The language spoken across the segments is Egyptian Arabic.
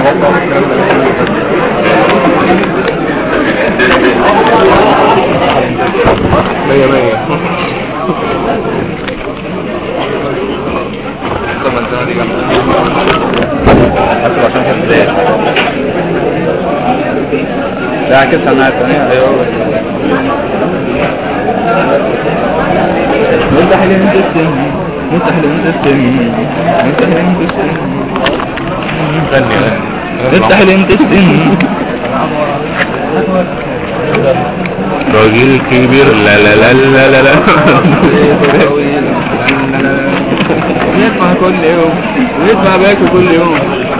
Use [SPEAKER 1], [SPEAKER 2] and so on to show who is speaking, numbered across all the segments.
[SPEAKER 1] مية مية طبعا السنة دي جامدة عشان كده لا كده سنة تانية ايوه مستحيل انت تستم مستحيل انت تستم مستحيل انت تستم غني غني مستحيل انت تستم راجل كبير لا لا لا لا لا لا يدفع كل يوم ويدفع باكو كل يوم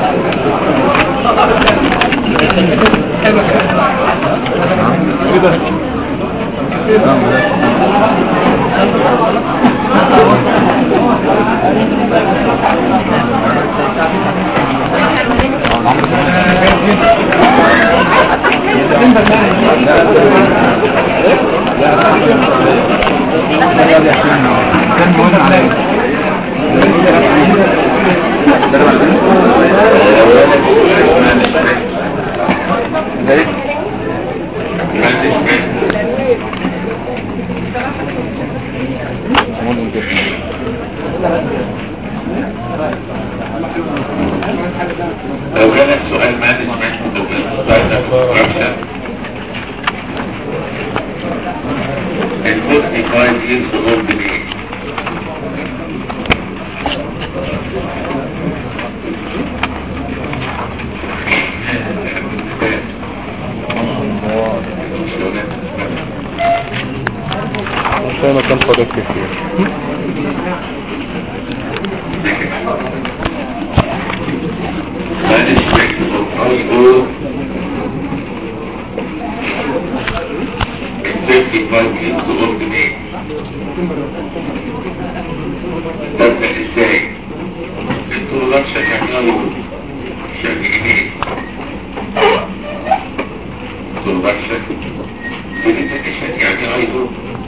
[SPEAKER 1] كان مهم عليك
[SPEAKER 2] لو جالك سؤال مانجمنت وكونستراكشن ال 45 years old age
[SPEAKER 1] عشان ما كان فاضل كتير
[SPEAKER 2] management of IO in 55 years old age تبدأ ازاي introduction يعني شغالين introduction presentation يعني ايضا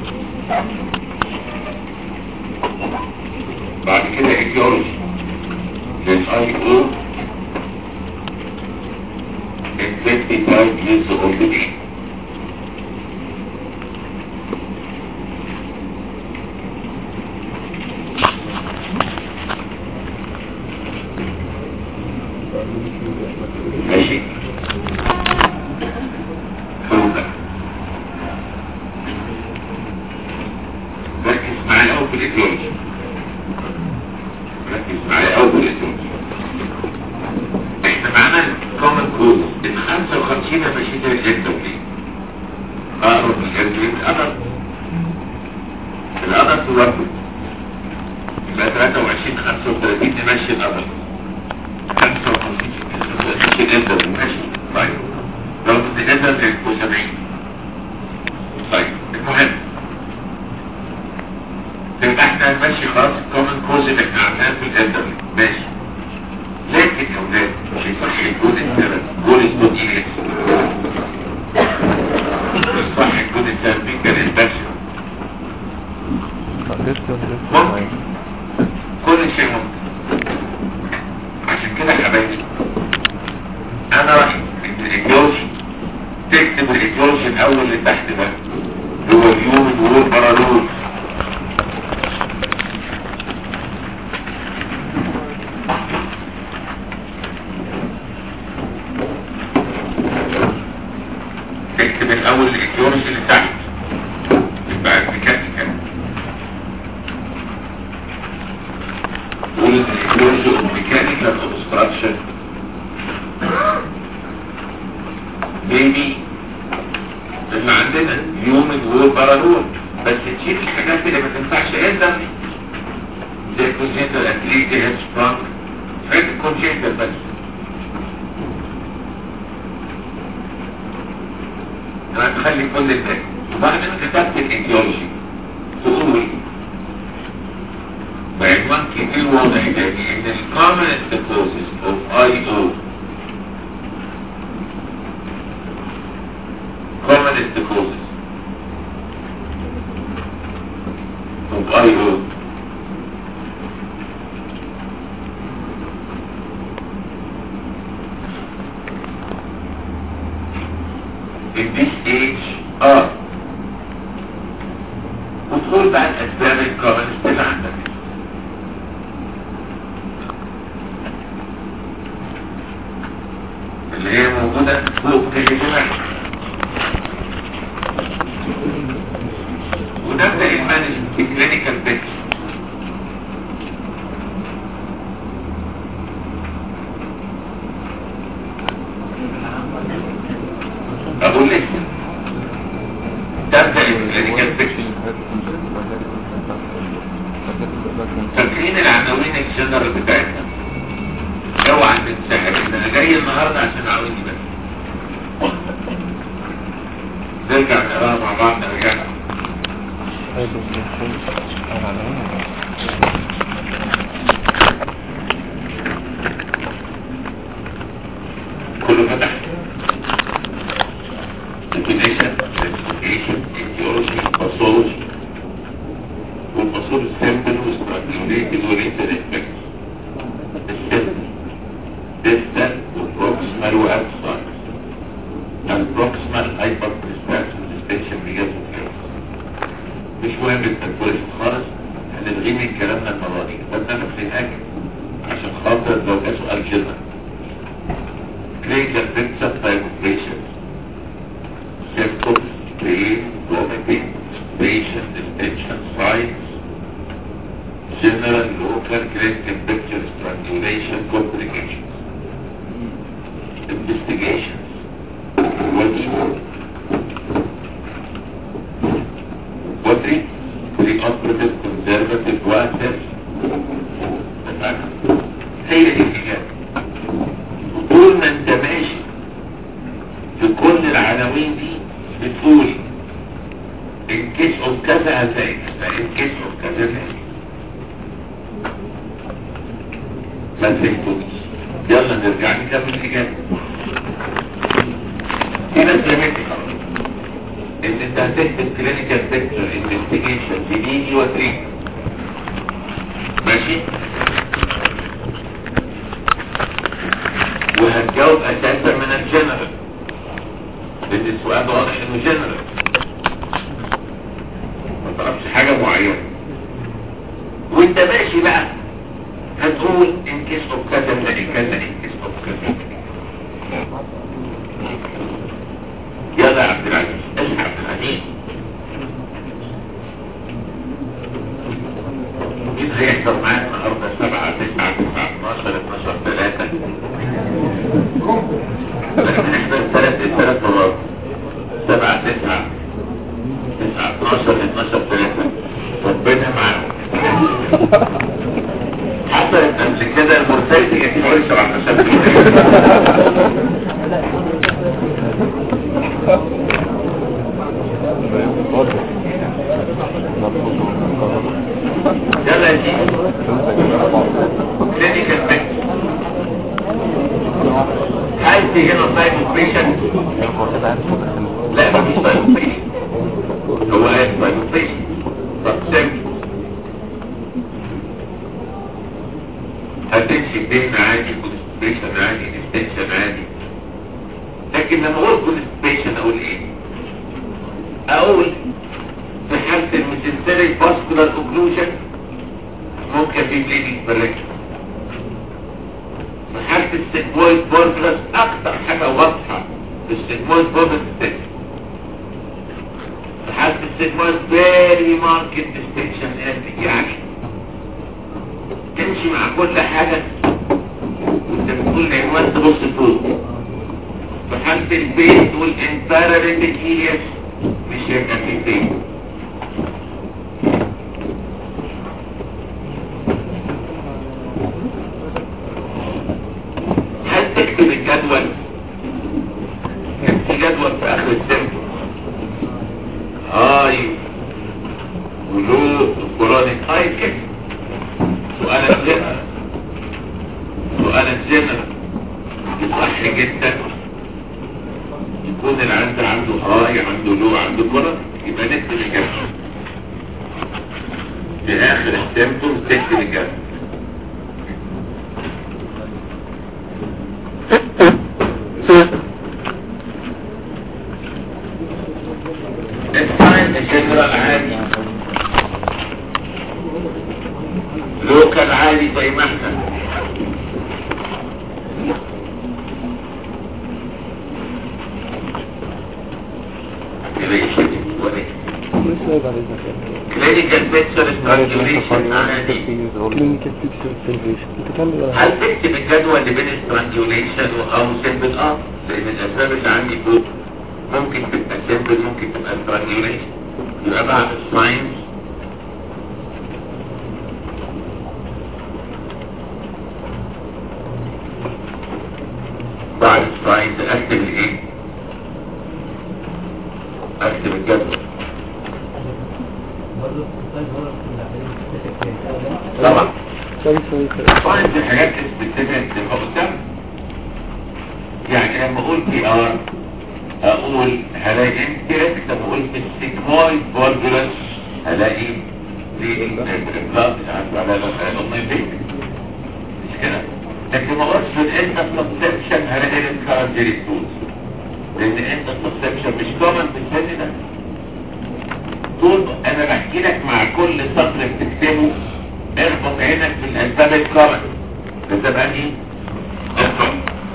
[SPEAKER 2] بعد كده etiology للاي او in 55 years old age ماشي فوق ركز معايا أول في الإيديولوجي ركز معايا أول في الإيديولوجي احنا معانا كومن كوز ان 55 ماشيين الجدولي اقرب من الجدولي الأدب الأدب تورد يبقى 23 35 نمشي الأدب 55 ماشي الأدب ماشي طيب لو تتجدد يبقوا 70 طيب المهم يبقى احنا ماشي خلاص الكومن كوز اللي احنا عملناه في الأدب ماشي لكن يا اولاد مش صح الجود الثالث جول الجود ايه مش صح الجود الثالث مين كان البشر ممكن كل شيء ممكن عشان كده يا حبايبي انا رايي ان الايديولوجي تكتب الايديولوجي الاول اللي تحت ده اللي هو اليوم الورود برالوز تكتب الاول الايديولوجي اللي تحت يبقى الميكانيكال تقول ان الايديولوجي الميكانيكال اوبستراكشن بيبي اللي عندنا هيومن وول بارانول بس تشيل الحاجات اللي ما تنفعش الا زي كونجنتال اتليتي هيد سبرانك حاجات كونجنتال بس هتخلي كل الباقي وبعد ما كتبت الايديولوجي تقول بعنوان كبير واضح تاني ان الكومنست كوزز اوف اي او commonest causes of IO in this age اه وتقول بقى الاسباب الكومنست اللي عندك اللي هي موجودة فوق في الجماعة ونبدأ المانجمنت في كلينيكال بيكس أقول لك تبدأ الكلينيكال بيكس فاكرين العناوين الجنرال بتاعتنا اوعى تنسحب ان انا جاي النهارده عشان اعاوني بس نرجع نقراها مع بعض نرجع كله فتح definition, classification, etiology, pathology والباثولوجي سيمبل وستراكيوليتد وريتد افكت السيمبل distal وبروكسمال وابسال البروكسمال هايبر بريستاكشن ديستنشن بيجاز مش مهم التنفيذ خالص هنلغيه من كلامنا المرة دي بدنا نفس حاجة عشان خاطر لو جه سؤال كده clinical picture type of patient symptoms pain vomiting patient distension signs general local clinical picture strangulation complications investigations what what treat pre-operative conservative واسف هي دي الإجابة طول ما انت ماشي في كل العناوين دي بتقول in case of كذا هتلاقي كذا in case of كذا هتلاقي ما فهمتوش يلا نرجع نكمل الإجابة في ناس جابتك ان انت هتكتب كلينيكال بيكتشر انفستيجيشن جديدي وتريد ماشي وهتجاوب اساسا من الجنرال لان السؤال ده واضح انه جنرال ما تعرفش حاجة معينة وانت ماشي بقى هتقول ان كيس اوف كذا تلاقي كذا ان كيس اوف كذا يلا يا عبد العزيز اسمع عبد العزيز مين هيحصل معاك النهارده 7 9 9 12 12 3 نحضر ثلاث ثلاث مرات 7 9 9 12 12 3 ربنا معاهم حصلت قبل كده المرتبط كانت حوالي 17 يلا يا سيدي كلينيكال بيك هل في هنا تايب اوبريشن لا مفيش تايب اوبريشن هو قال تايب اوبريشن طب سامي هتمشي بين عادي كونستيبيشن عادي ديستنشن عادي لكن لما اقول كونستيبيشن اقول ايه اقول في حالة الميسنتريك فاسكولار اوكلوجن ممكن في بليدنج بريكشن في حالة السيجمويد بوربلس اكتر حاجة واضحة في السيجمويد بوربلس ستيشن في حالة السيجمويد فيري ماركت ديستنشن يعني تمشي مع كل حاجة وانت بتقول العنوان تبص فوق في حالة البيت تقول انتراليتك ايليس مش هيبقى في بيت هل تكتب الجدول كان في جدول في اخر السنة هاي ولو القرآن هاي كده سؤال الجنة سؤال الجنة يصح جدا يكون العند عنده هاي عنده لو عنده قرآن يبقى نكتب الجنة في اخر السيمتوم تكتب الجنة يبقى يشتري ولا
[SPEAKER 3] لسه بعد اذنك
[SPEAKER 2] كلينيكال بيكتشر سترانجوليشن عادي
[SPEAKER 3] كلينيكال بيكتشر سيرفيشن بتكمل ولا
[SPEAKER 2] هل تكتب الجدول اللي بين السترانجوليشن او سيمبل اه لان الاسباب اللي عندي فوق ممكن تبقى سيمبل ممكن تبقى سترانجوليشن يبقى بعد الساينس بعد الساينس اكتب الايه اكتب الجدول طبعا
[SPEAKER 3] سوري سوري
[SPEAKER 2] طبعا دي حاجات سبيسيفيك تبقى قدام يعني لما اقول بي ار اقول هلاقي انترست لما اقول في السيجمويد فولفولس هلاقي دي بلاد على الامنيتين مش كده لكن ما اقولش في الانت سبسبشن هلاقي الكارنجري تولز لان انت سبسبشن مش كومن في السن ده طول انا بحكي لك مع كل سطر بتكتبه اربط عينك في الاسباب الكومن ده بقى ايه اربط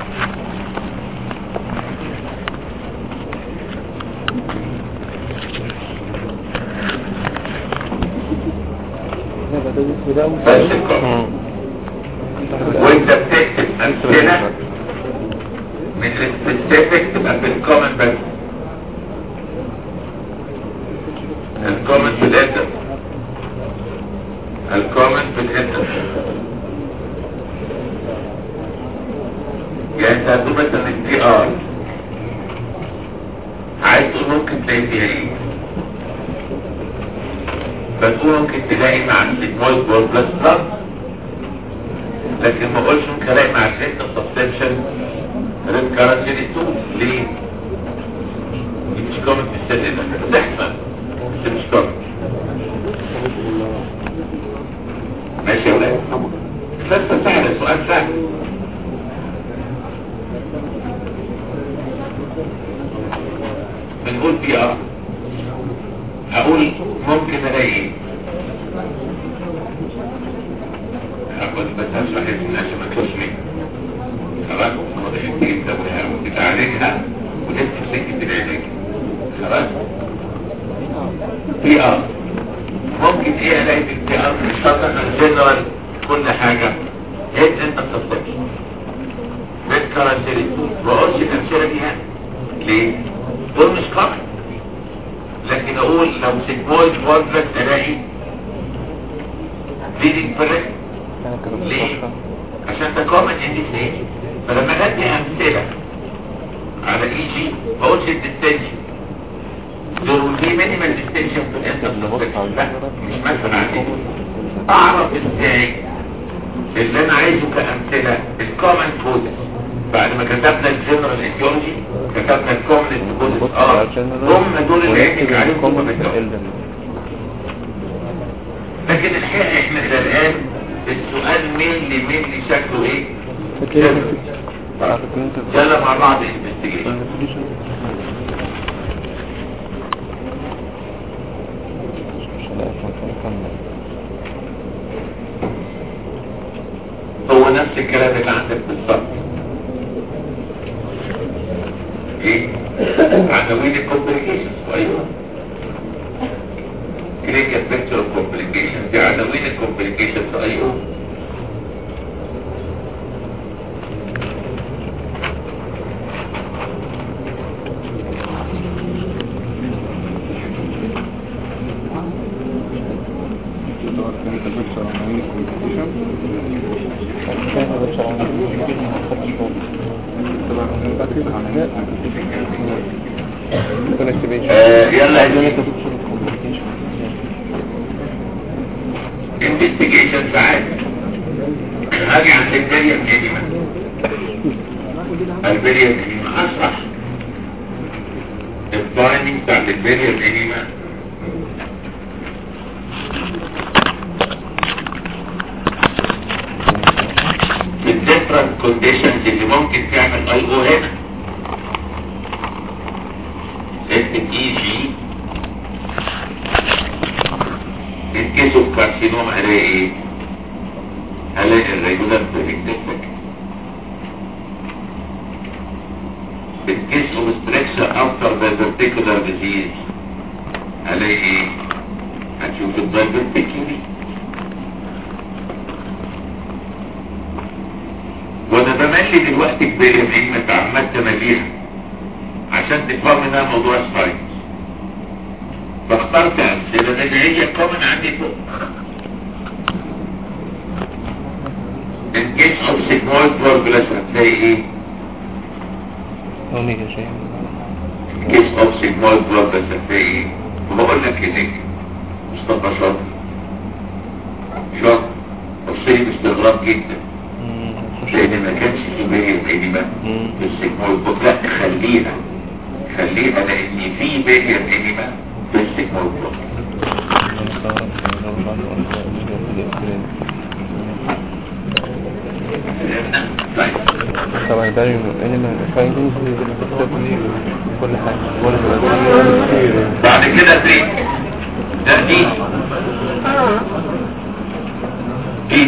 [SPEAKER 3] هذا ده اسمه ده
[SPEAKER 2] بس الكومن وانت بتكتب امثله من السبيسيفيك تبقى في الكومن بس الكومن في الادب الكومن في الادب يعني انت هتقول مثلا البي ار عايز تقول ممكن تلاقي فيها ايه فتقول ممكن تلاقي مع السيجمويد بول بلس بلس لكن ما اقولش ممكن الاقي مع الريت سبسبشن ريت كارنسي 2 ليه؟ دي مش كومنت في السن ده بتحصل بس مش كومنت ماشي يا ولاد قصة سهلة سؤال سهل بنقول بي ار هقول ممكن الاقي ايه هاخد بس اشرح اسمي عشان ما تقولش مني خلاص واضح انت بتعالجها ونفس سكة العلاج خلاص بي ار ممكن ايه الاقي في البي ار مش شرط الجنرال كل حاجة هيد انت بتستطيع بيت كارنسيري ما اقولش الامثله دي يعني ليه؟ دول مش قمع لكن اقول لو سيجمويد فولفلت الاقي ليدنج بريك ليه؟ عشان ده كومن انديكيشن فلما ندي امثله على اي جي ما اقولش الديستنشن دول في مينيمال ديستنشن في الانتر لا مش مثلا عندي اعرف ازاي اللي انا عايزه كامثله الكومن كودز بعد ما كتبنا الجنرال ايديولوجي كتبنا الكومن كودز اه هم دول اللي عندك عليهم هم بالدول لكن الحقيقه احنا الى الان السؤال مين مين اللي شكله ايه
[SPEAKER 3] فكلينيكال
[SPEAKER 2] يلا مع بعض انفستيجيشن هو نفس الكلام اللي عندك بالظبط ايه عناوين الكومبليكيشنز ايوه كلينيكال بيكتشر اوف كومبليكيشنز دي عناوين الكومبليكيشنز ايوه آه، يلا يا سيدي. انفستيجيشن ساعات هاجي عند البريم انيما البريم انيما اشرح التايمينج بتاعت البريم انيما الديفرنت كونديشنز اللي ممكن تعمل اي او هنا اكتب اي جي الكيس اوف كارسينوم هلاقي ايه؟ هلاقي الريجولار بريدكتك in case of structure after the particular disease هلاقي ايه هتشوف الدايبرتيكيمي وانا بملي دلوقتي كبير بعلم اتعمدت مليها عشان تفهم منها موضوع الساينس فاخترت امثله اللي هي كومن عندي فوق in case of sigmoid tuberculosis هتلاقي ايه
[SPEAKER 1] هونيك شيء
[SPEAKER 2] in case of sigmoid tuberculosis هتلاقي ايه وبقول لك هناك مصطفى شاطر شاطر بصيلي باستغراب جدا لان ما كانش في باقي الانيما في السيجمويد بوك لا خليها خليها لان في باقي الانيما في السيجمويد بوك فهمنا؟ طيب
[SPEAKER 1] طبعا ده انيمال فايندنجز كل حاجه كل
[SPEAKER 2] بعد كده تريد ده دي دي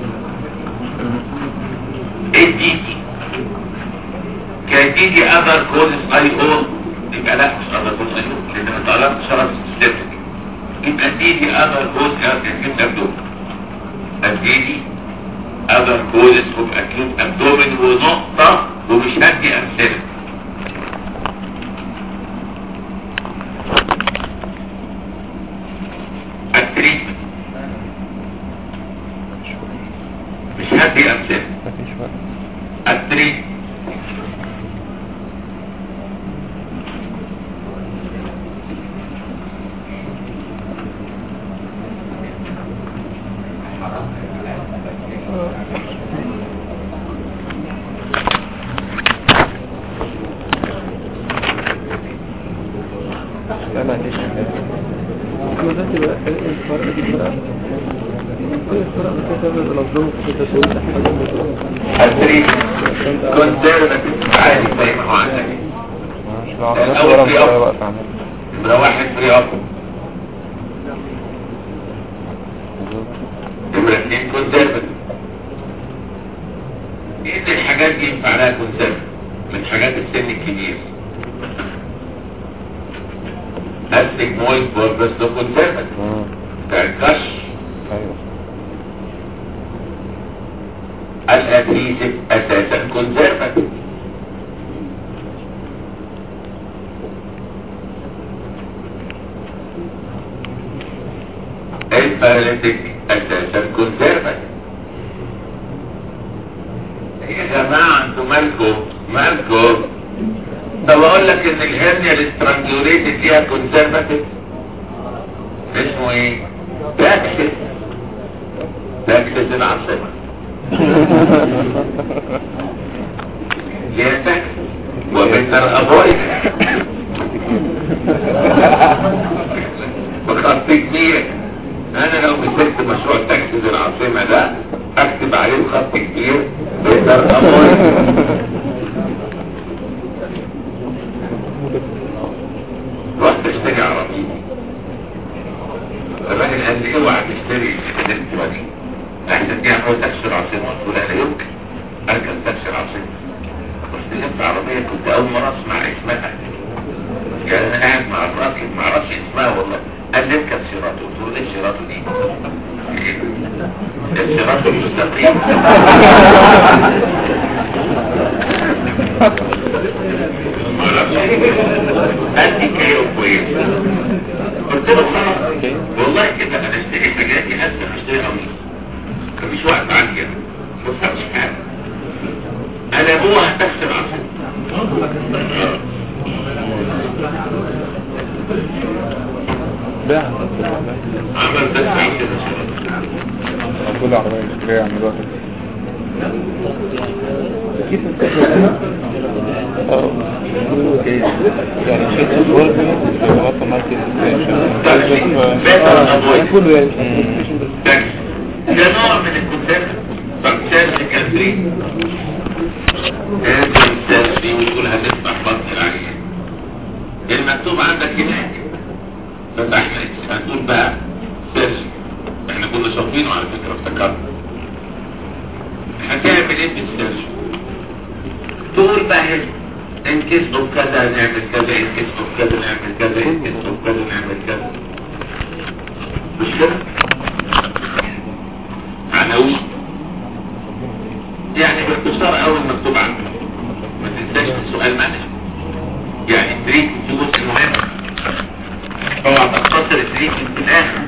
[SPEAKER 2] ايه دي دي كان دي دي اذر كوزز اي او يبقى لا مش اذر كوز اي او لان ما طلبت شرط ستيبك يبقى دي دي اذر كوز اكيوت ابدومن دي دي اذر كوزز اوف اكيوت ابدومن ونقطة ومش هدي امثله التريتمنت مش هدي امثله
[SPEAKER 1] مفيش وقت
[SPEAKER 2] التريتمنت
[SPEAKER 1] لا ما عنديش
[SPEAKER 3] دلوقتي بقى الفرق دي فرق ايه الفرق ما كده بنظمه في التسويق
[SPEAKER 2] التريتمنت كونسيرفاتيف عادي زي ما هو عندك
[SPEAKER 1] مش العضلات ولا مش وقت عمل
[SPEAKER 2] نمرة واحد فري اب نمرة اتنين كونسيرفاتيف ايه اللي الحاجات دي ينفع لها كونسيرفاتيف من حاجات السن الكبير اسلك مويد بوربس ده كونسيرفاتيف بتاع الكش
[SPEAKER 1] ايوه
[SPEAKER 2] الادريسيف اساسا كونسيرفاتيف الباراليتيك اساسا كونسيرفاتيف يا جماعه انتوا مالكم مالكم طب اقول لك ان الهرنيا الاسترانجوليتد فيها كونسيرفاتيف اسمه ايه؟ تاكسس تاكسس العاصمه يا تاكسس وبتر ابويد بخط كبير انا لو مسكت مشروع تاكسس العاصمه ده اكتب عليه بخط كبير بتر ابويد رحت اشتري عربية الراجل قال لي اوعى تشتري الانتوا دي احسن دي عملوا تاكسي العاصمة قلت له لا لا يمكن اركب تاكسي العاصمة رحت جبت عربية كنت اول مرة اسمع اسمها يعني انا قاعد مع الراجل ما اعرفش اسمها والله قال لي اركب سيراتو قلت له ايه سيراتو دي؟ السيراتو المستقيم أدي كيلو كويس قلت له خلاص والله كده انا اشتري حاجاتي هسه اشتري قميص مفيش وقت عندي انا ما فهمش حاجه انا ابوها هتغسل عصير
[SPEAKER 1] بيع
[SPEAKER 2] عمل بس عصير
[SPEAKER 1] كل عربية جاية يعملوها
[SPEAKER 3] كيف التسويق
[SPEAKER 1] اه يعني شيء الورك بيغطى مالتي
[SPEAKER 3] كله يعني
[SPEAKER 2] تاكسي ده نوع من الكونسيرت فانسيرش كالتري انسيرش دي وتقول هتفتح بطن العيان المكتوب عندك هناك فتحنا هتقول بقى سيرش احنا كنا شاطرينه على فكرة افتكرنا هتعمل ايه في السيرش تقول بقى هنا ان كيس اوف كذا نعمل كذا ان كيس اوف كذا نعمل كذا ان كيس اوف كذا نعمل كذا مش كده عناوين يعني باختصار اول مكتوب عندك ما تنساش السؤال منهج يعني التريك في جزء مهم اوعى تختصر التريك في الاخر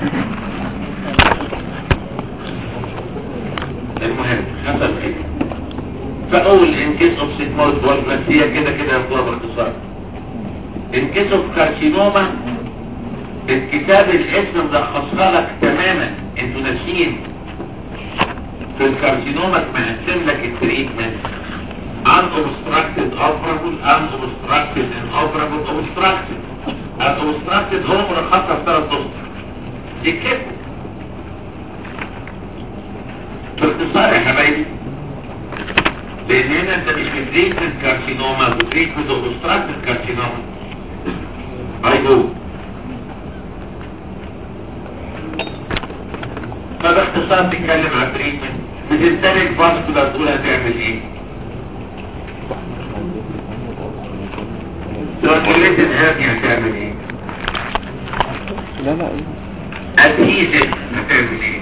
[SPEAKER 2] المهم حصل كده فاول ان كيس اوف سيجمويد بولبلاس هي كده كده هنقولها باختصار ان كيس اوف كارسينوما الكتاب الاسم ملخصها لك تماما انتوا ناسيين في الكارسينوما مقسم لك التريتمنت unobstructed operable unobstructed inoperable obstructed الobstructed هو ملخصها في ثلاث اسطر دي كده باختصار يا حبايبي لان هنا انت مش في تريتمنت كارسينوما في تريتمنت obstructed كارسينوما اي جو فباختصار تتكلم عن تريتمنت بتستهلك فاسكولار تقول هتعمل ايه لو اتكلمت الهرني هتعمل ايه
[SPEAKER 3] لا لا
[SPEAKER 2] ادهيزن هتعمل ايه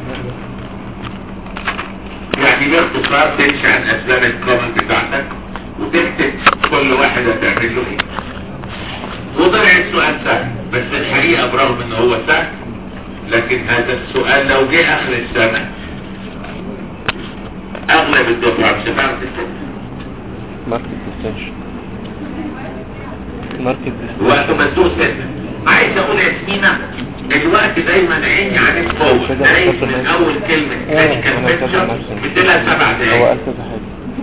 [SPEAKER 2] يعني باختصار تمشي عن اسباب الكومنت بتاعتك وتكتب كل واحد هتعمل له ايه وطلع السؤال سهل بس الحقيقة برغم ان هو سهل لكن هذا السؤال لو جه اخر السنة اغلب الدفعة مش هتعرف تكتب
[SPEAKER 3] ماركت ديستنشن ماركت
[SPEAKER 2] وقت ما تدوس كده عايز اقول يا سمينة الوقت دايما عيني عن الفوق دايما من اول كلمة كلينيكال بيكتشر بتديلها سبع
[SPEAKER 3] هو
[SPEAKER 2] دقايق
[SPEAKER 3] قال كذا حاجة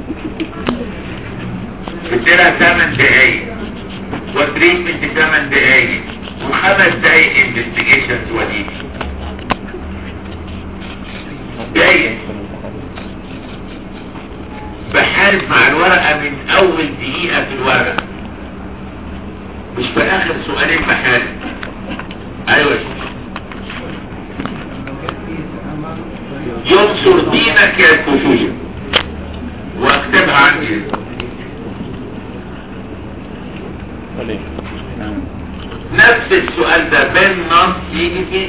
[SPEAKER 2] بتديلها ثمان دقايق وتريتمنت ثمان دقايق وخمس دقايق انفستيجيشنز ودي دقايق بحارب مع الورقة من اول دقيقة في الورقة مش في اخر سؤالين بحارب ايوه ينصر دينك يا كفوية واكتبها عندي
[SPEAKER 3] وليه
[SPEAKER 2] نفس السؤال ده بين نص يجي فيه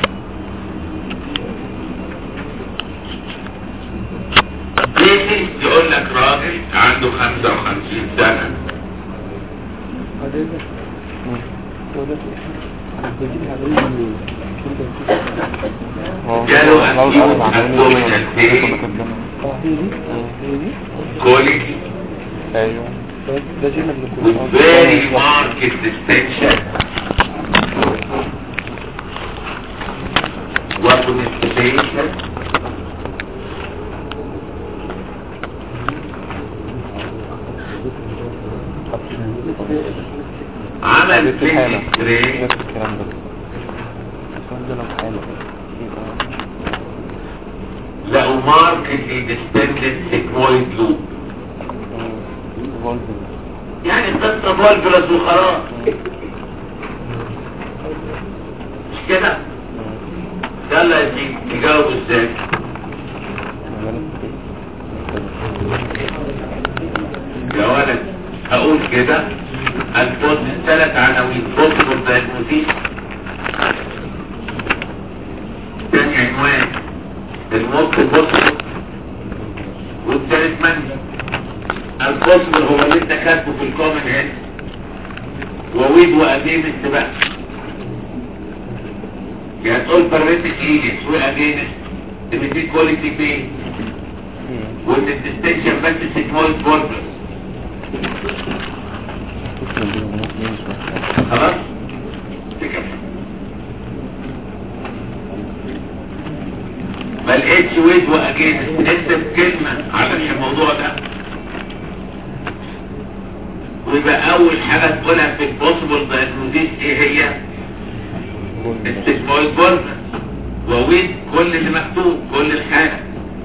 [SPEAKER 2] بيجي يقول لك راجل عنده 55 سنة جاله أكيد abdominal pain كوليكي
[SPEAKER 3] ايوه ده جينا
[SPEAKER 2] with very marked distension وconstipation عمل
[SPEAKER 3] في حالة
[SPEAKER 2] فيزيك ري
[SPEAKER 3] نفس الكلام ده السؤال ده لو حالة يبقى
[SPEAKER 2] لقوا markedly distended sigmoid loop يعني قصة فولفلس وخلاص مش كده يلا يا سيدي تجاوب ازاي يا ولد هقول كده البوست ثلاث عناوين بوستبل دايجنوستيك تاني عنوان الموت بوستبل والتالت من البوستبل هو اللي انت كاتبه في الكومن هنا وويد واجينست بقى يا تقول بريتك ايجنس واجينست تبتدي كواليتي بين وان الديستنشن بس سيجمويد بوربلس خلاص تكمل ما لقيتش ويد واجينست اكتب كلمة على الموضوع ده ويبقى اول حاجة تقولها في البوسيبل دايجنوزيس ايه هي استجمال بورنس وويد كل اللي مكتوب كل الحاجة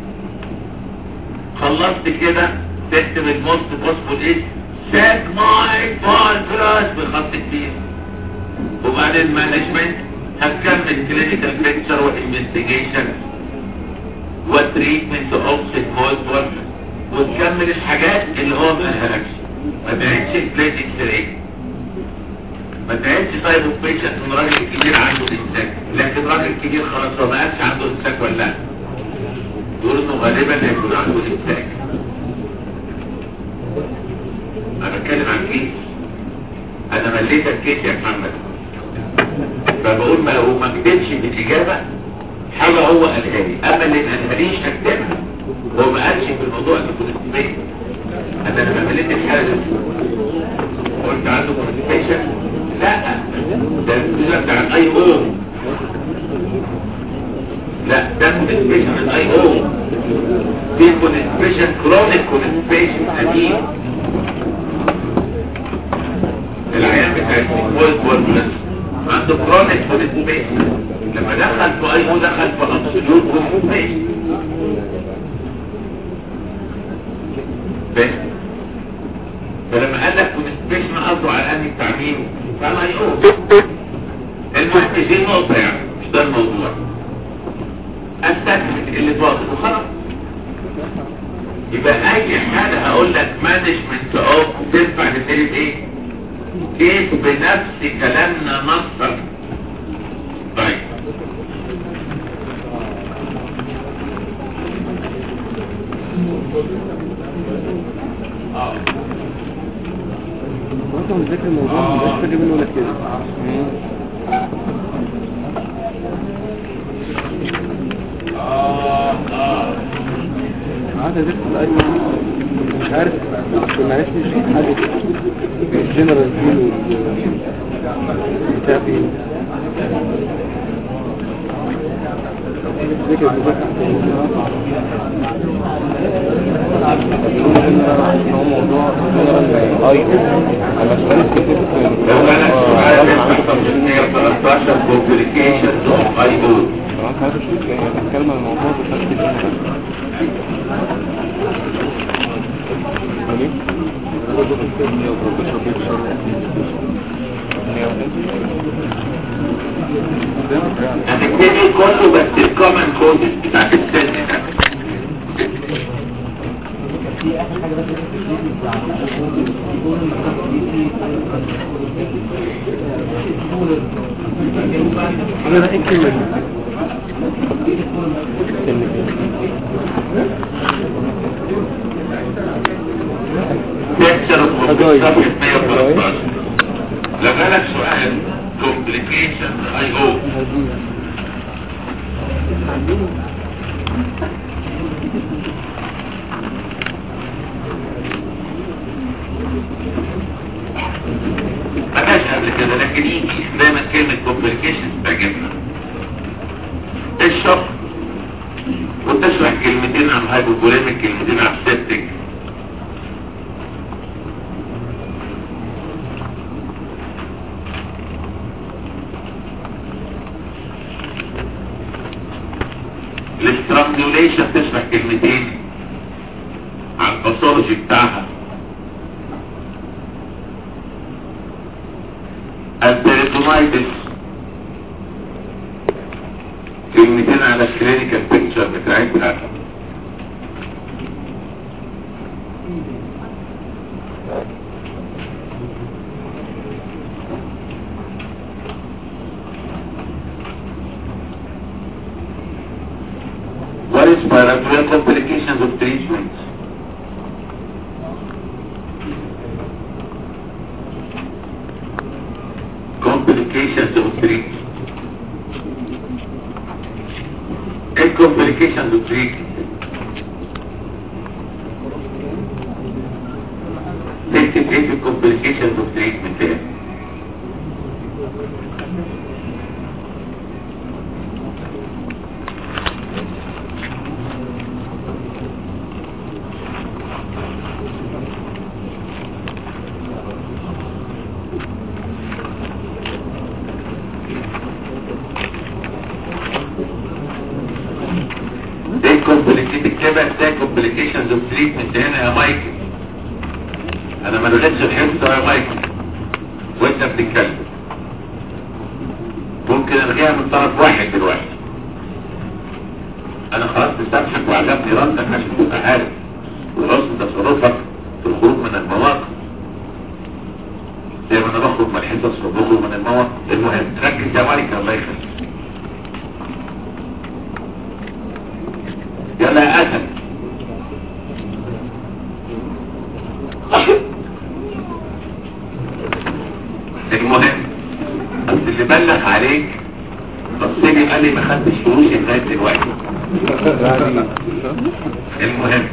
[SPEAKER 2] خلصت كده تكتب الموست بوسيبل ايه ساجمايد بورنس بخط كبير وبعدين مانجمنت هتكمل كلينيكال بيكتشر وانفستيجيشن وتريتمنت اوف سيجمويد بورنس وتكمل الحاجات اللي هو ما قالهاش ما تعيدش بليت اكس راي ما تعيدش طيب بيشنت من راجل كبير عنده امساك لكن راجل كبير خلاص هو ما قالش عنده امساك ولا لا يقول انه غالبا هيكون عنده امساك انا بتكلم عن كيس انا مليت الكيس يا محمد فبقول ما هو ما كتبش بالاجابه حاجه هو قالها لي اما اللي ما قالهاليش هكتبها هو ما قالش في الموضوع انه كونستيبيشن انا لما مليت الحاله دي قلت عنده كونستيبيشن لا ده الجزء بتاع الاي او لا ده كونستيبيشن الاي او في كونستيبيشن كرونيك كونستيبيشن قديم العيان بتاع السيكويد بوربلس عنده كرونيك كونستيبيشن لما دخل في اي او دخل في ابسوليوت كونستيبيشن بس فلما قال لك كونستيبيشن قصده على انهي بتاع مين؟ بتاع الاي او المهم دي نقطه يعني مش ده الموضوع استكمل اللي فاضل وخلاص يبقى اي حاجه هقول لك مانجمنت اوف تنفع نبتدي بايه؟ كيف بنفس كلامنا نصا طيب
[SPEAKER 3] انت مذاكر الموضوع مش فاكر منه ولا كده قعدت اذاكر الاي مش عارف كنا عرفت شيء حاجه الجنرال فين بتاع فين ذاكر هو موضوع اي انا سؤال كتير
[SPEAKER 2] لو انا سؤال 113 كومبليكيشنز اوف اي او
[SPEAKER 3] خلاص هذا شيء يعني بتكلم عن الموضوع بشكل
[SPEAKER 2] هتبتدي كله بس الكومن كودز بتاعت السن ده
[SPEAKER 3] انا ده ايه الكلمه
[SPEAKER 2] تكسر
[SPEAKER 3] حدايق.
[SPEAKER 2] صفحة 113 لو جالك سؤال complications اي او ما جاش قبل كده لكن يجي دايما كلمة complications تعجبنا اشرح وتشرح كلمتين عن هايبوبوليميك كلمتين عن سيبتك الاسترانجوليشن تشرح كلمتين عن الباثولوجي بتاعها البيريتونايتس كلمتين على الكلينيكال بيكتشر بتاعتها What is parametric complications of treatment? Complications of treatment. ايه complications of treatment? تكتب ايه في complications of treatment ده؟ ايه complicated كده ده complications of treatment هنا يا مايكل انا ما لغيتش الحصه يا مايكل وانت بتتكلم ممكن الغيها من طرف واحد دلوقتي انا خلاص بسامحك وعجبني ردك عشان تبقى عارف وحسن تصرفك في الخروج من المواقف تصرفه من الموت المهم ركز يا مالك الله يخليك يلا يا اسد المهم بس اللي بلغ عليك بص لي قال لي ما خدتش فلوسي لغايه دلوقتي المهم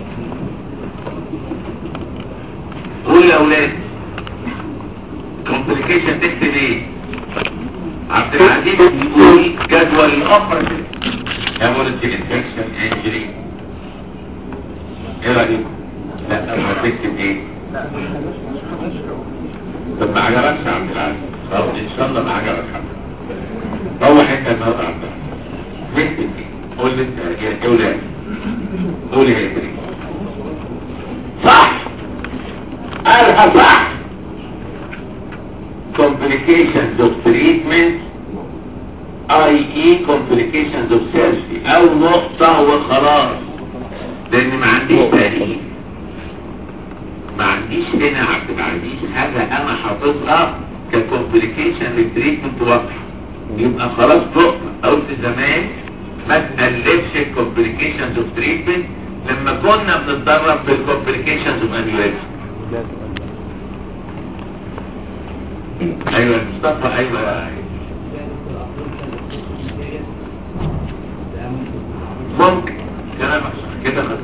[SPEAKER 2] قول يا اولاد كومبليكيشن تكتب ايه عبد العزيز يقول جدول الاوبريشن هيموريجي انفكشن انجري ايه رايكم لا ما تكتب ايه طب ما عجبكش يا عبد العزيز طب ان شاء الله ما عجبك حد روح انت النهارده يا عبد العزيز تكتب ايه قول لي انت يا اولاد قول يا ادري صح قالها صح complications of treatment i.e. complications of surgery او نقطة وخلاص لان ما عنديش تاريخ ما عنديش هنا يا عبد العزيز حاجة انا حافظها ككومبليكيشن للتريتمنت واضحة يبقى خلاص نقطة قلت زمان ما تقلبش الكومبليكيشنز اوف تريتمنت لما كنا بنتدرب في الكومبليكيشنز اوف انيوريزم ايوه مصطفى ايوه ممكن كلامك صح كده خلاص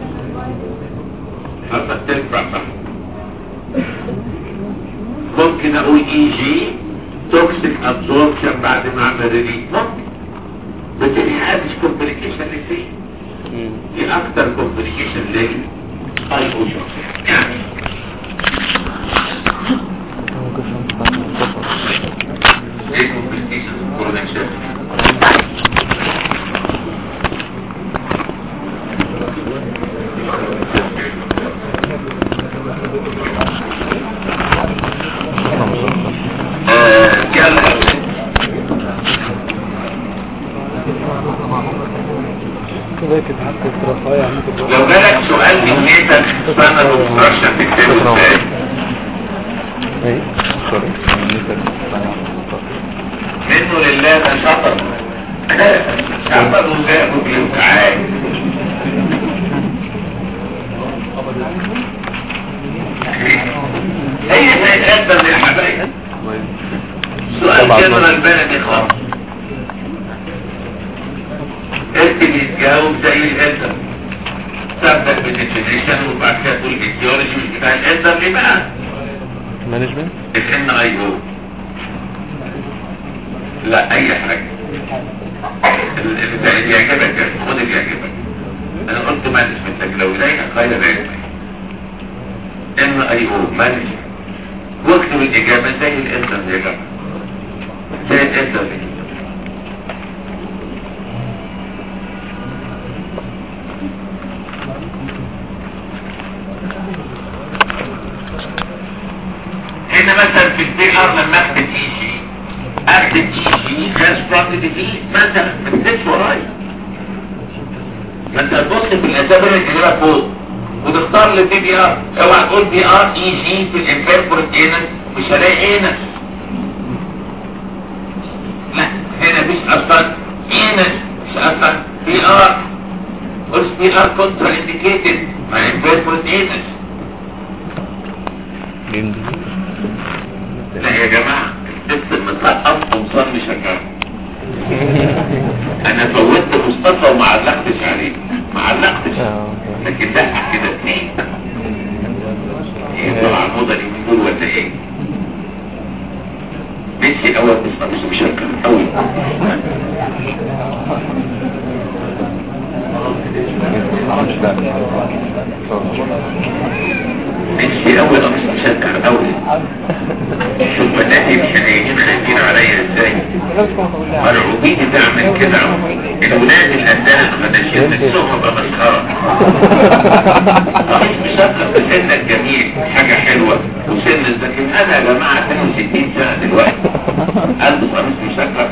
[SPEAKER 2] حضرتك تنفع صح ممكن اقول اي جي توكسيك ابزوربشن بعد ما اعمل ريليز ممكن بس دي حاجه مش كومبليكيشن للفين دي اكتر كومبليكيشن لل اي او يعني ايه كومبليكيشن كورونيشن آه، يلا
[SPEAKER 3] كده كده حتى الرفايع ممكن
[SPEAKER 2] لو جالك سؤال من نيتك سنة الانستراكشن تكتبه ازاي
[SPEAKER 1] ايه سوري
[SPEAKER 2] منه لله ده شطر شطر وجابه بالامتحان هي زي الأدب يا حبايبي سؤال جنرال بلدي خالص انت بتجاوب زي الأدب تبدأ بالديفينيشن وبعد كده تقول الايديولوجي مش بتاع الأدب ليه بقى؟
[SPEAKER 1] مانجمنت
[SPEAKER 2] الان اي او لا اي حاجة ال- ال- اللي يعجبك خد اللي يعجبك انا قلت مانجمنت لكن لو زيك خير علمك ان اي او مانجمنت واكتب الاجابة زي الانتر يا جماعة زي الانتر هنا مثلا في البي ار لما اكتب اي جي اكتب اي جي جاز بروتيدي دي مثلا ما تكتبش ورايا ما انت هتبص في الاسامي اللي تجيبها فوق وتختار لي بي ار اوعى تقول بي ار اي جي في الانفيربورت انس مش هلاقي انس لا هنا مفيش اصلا انس مش اصلا بي ار قلت بي ار كونترا انديكيتد مع انفيربورت انس لا يا جماعة الست المسقف قمصان مش هكذا انا فوتت مصطفى وما علقتش عليه ما علقتش لكن لا كده اثنين ايه طبعا الموضة اللي من دول ولا ايه ميسي اول مصطفى مش مشكل قوي ميسي اول مش مشكل قوي شوف بناتي الحنينين خايفين عليا ازاي مرعوبين تعمل كده الولاد الأندال الخداشين نفسهم ابقى مسخرة صحيح مشكل في سنك جميل حاجة حلوة وسن لكن انا يا جماعة 62 سنة دلوقتي قلب قميص مشكل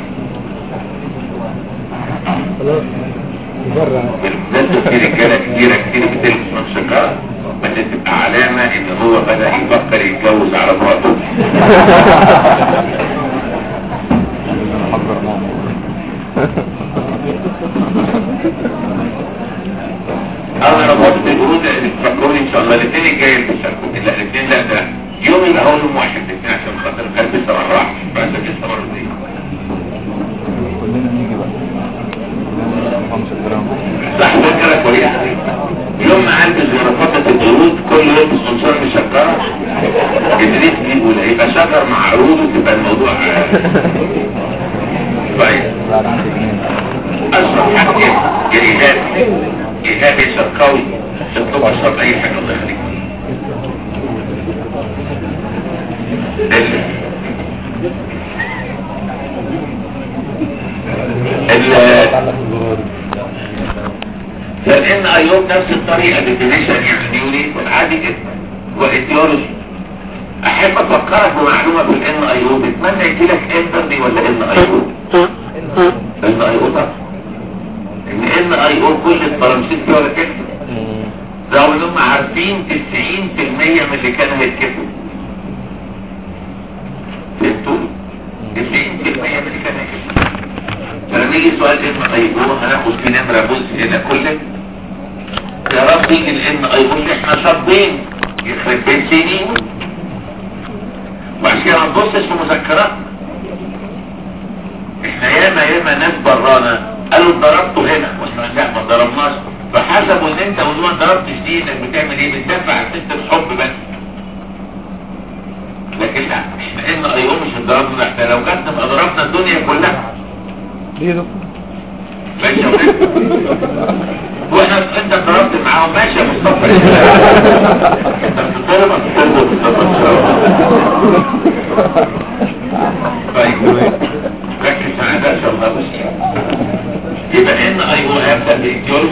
[SPEAKER 3] خلاص بره
[SPEAKER 2] بالنسبة في رجالة كتيرة كتير بتلبس مشكلة بس تبقى علامة ان هو بدأ يفكر يتجوز على مراته
[SPEAKER 1] حضر ماما
[SPEAKER 2] انا ربطت الجهود اللي تفكروني ان شاء الله الاثنين الجاي تشاركوا لا الاثنين لا ده يوم يبقى اول يوم واحد الاثنين عشان خاطر القلب لسه ما راحش بس لسه مرتين
[SPEAKER 1] كلنا نيجي بقى خمس جرام
[SPEAKER 2] صح فكرة كويسة يوم ما عالجز ورفضت الجهود كل يوم سمسار مشكرة ادريس بيقول يبقى شجر مع عروض وتبقى الموضوع كويس
[SPEAKER 1] بعد عندي جنين
[SPEAKER 2] اشرب حاجة يا ايهاب ايهاب يا شرقاوي اطلب اشرب اي حاجة الله يخليك ال- ال- فالان ايوب نفس الطريقة ديفينيشن يعني نيوري عادي جدا وايديولوجي احب افكرك بمعلومة في الان ايوب اتمنى يجيلك انترني ولا ان ايوب ان ايوب ان ان ايوب كل البرامسيس دي ولا كده رغم انهم عارفين 90% من اللي كان هيتكتب فهمتوا 90% من اللي كان هيتكتب فلما يجي سؤال ان ايوب هناخد فيه نمرة بص هنا كله يا رب يجي الان ايوب احنا شاطرين يخرب بين سنين وعشان كده ما تبصش في مذكراتنا احنا ياما ياما ناس برانا قالوا ضربته هنا واحنا لا ما ضربناش فحسبوا ان انت وانت ما ضربتش دي انك بتعمل ايه بتدافع عن ست الحب بس لكن لا احنا ان ايوم مش ضربنا ده احنا لو كانت نبقى ضربنا الدنيا كلها
[SPEAKER 1] ليه ده
[SPEAKER 2] ماشي يا ولاد واحنا انت ضربت معاهم ماشي يا مصطفى انت بتضرب بتضرب بتضرب طيب ركز معايا ده ان شاء الله بس يبقى ان اي او هبدا بالايديولوجي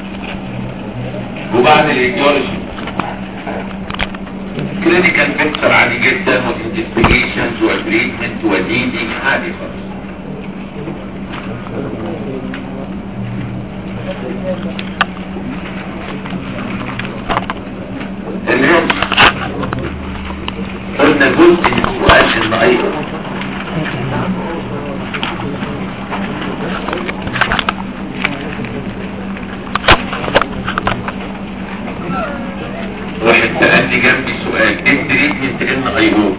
[SPEAKER 2] وبعد الايديولوجي كلينيكال بيكتشر عادي جدا وانفستيجيشنز وتريتمنت وديدنج عادي خالص اليوم قلنا جزء من السؤال ان ايضا واحد سألني جنبي سؤال ايه تريتمنت ان ايوب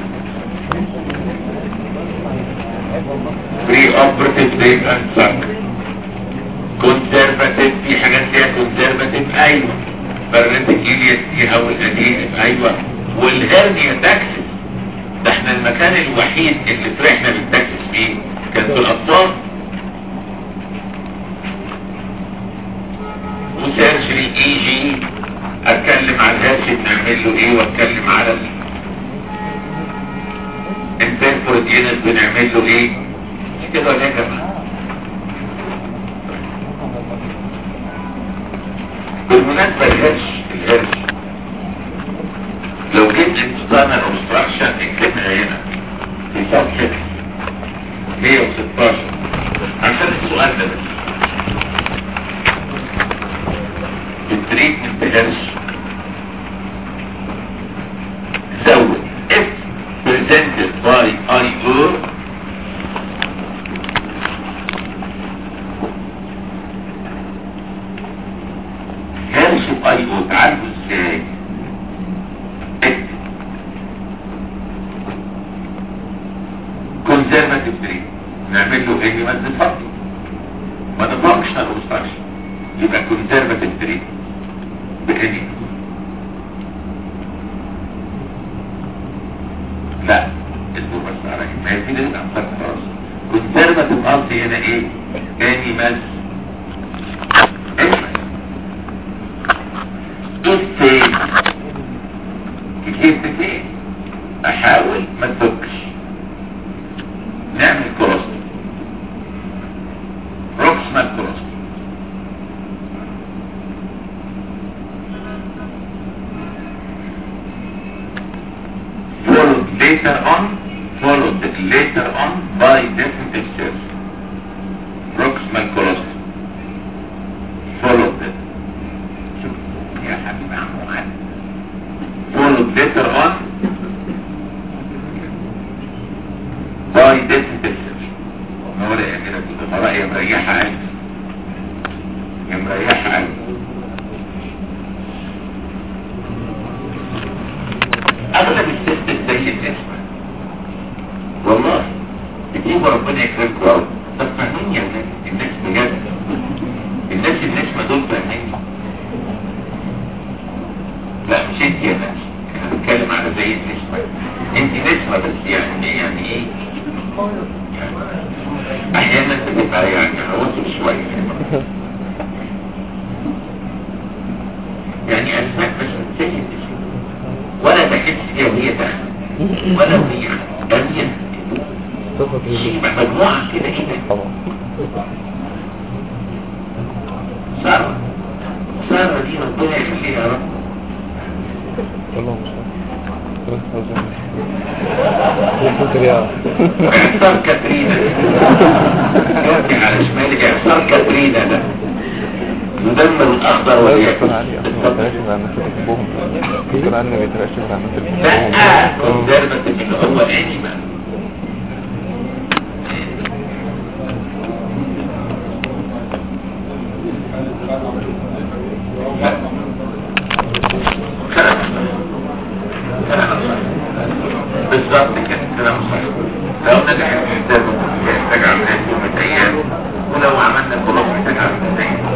[SPEAKER 2] بري اوبرتيف بريك اند ساك كونسرفاتيف في حاجات فيها كونسرفاتيف ايوه برنتيكيليا فيها والادينف ايوه والهرنيا تاكسس ده احنا المكان الوحيد اللي فرحنا بالتاكسس فيه كان في الاطفال وسيرجري اي جي اتكلم على الهرش بنعمل له ايه واتكلم على ال البيرفورد يونت بنعمل له ايه مش كده ولا ايه يا جماعه بالمناسبة الهرش الهرش لو جبت انتظامة obstruction اكتبها هنا في صفحة 116 عشان السؤال ده بس التريتمنت هرش زود if presented by IO هرش ايو تعالوا ازاي كونسرفاتيف تريت نعمل له ايه ما تفضل ما فانكشنال اوبستراكشن يبقى كونسرفاتيف تريت باني لا اصبر بس على ما هي في ده يبقى مفكر خلاص كونسرفاتيف قصدي هنا ايه انيمال انيمال السيد كيف تفين احاول ما تفكش نعمل كروست روكسمال كروست followed later on followed later on by definitive surgery proximal cross followed يا حبيبي عمو علي followed later on ربنا يكرمكم قوي طب فاهمين يا الناس الناس بجد الناس النسمة دول فاهمين لا مش انت يا ناس انا بتكلم على زي النسمة انت نسمة بس يعني يعني ايه يعني احيانا بتبقى يعني عوض شوية يعني اسماء بس زي النسمة ولا تحس بيها وهي داخلة ولا وهي خارجة شيء مجموعة كده كده
[SPEAKER 1] طبعا
[SPEAKER 2] سارة سارة دي ربنا يخليها يا رب
[SPEAKER 1] والله مش عارف
[SPEAKER 2] اعصار كاترينا يرجع على شمالك اعصار كاترينا ده يدمر الاخضر واليابس
[SPEAKER 1] كان علي اصلا بيتراشف على الناس اللي بيحبهم كان علي بيتراشف على الناس اللي
[SPEAKER 2] لا
[SPEAKER 1] بيحبهم
[SPEAKER 2] كونسرفتيف اللي هو انيمال بالظبط كده كلام صحيح لو نجح الانسان يحتاج عمليات يوم ايام ولو عملنا بلوك محتاج عمليات ايام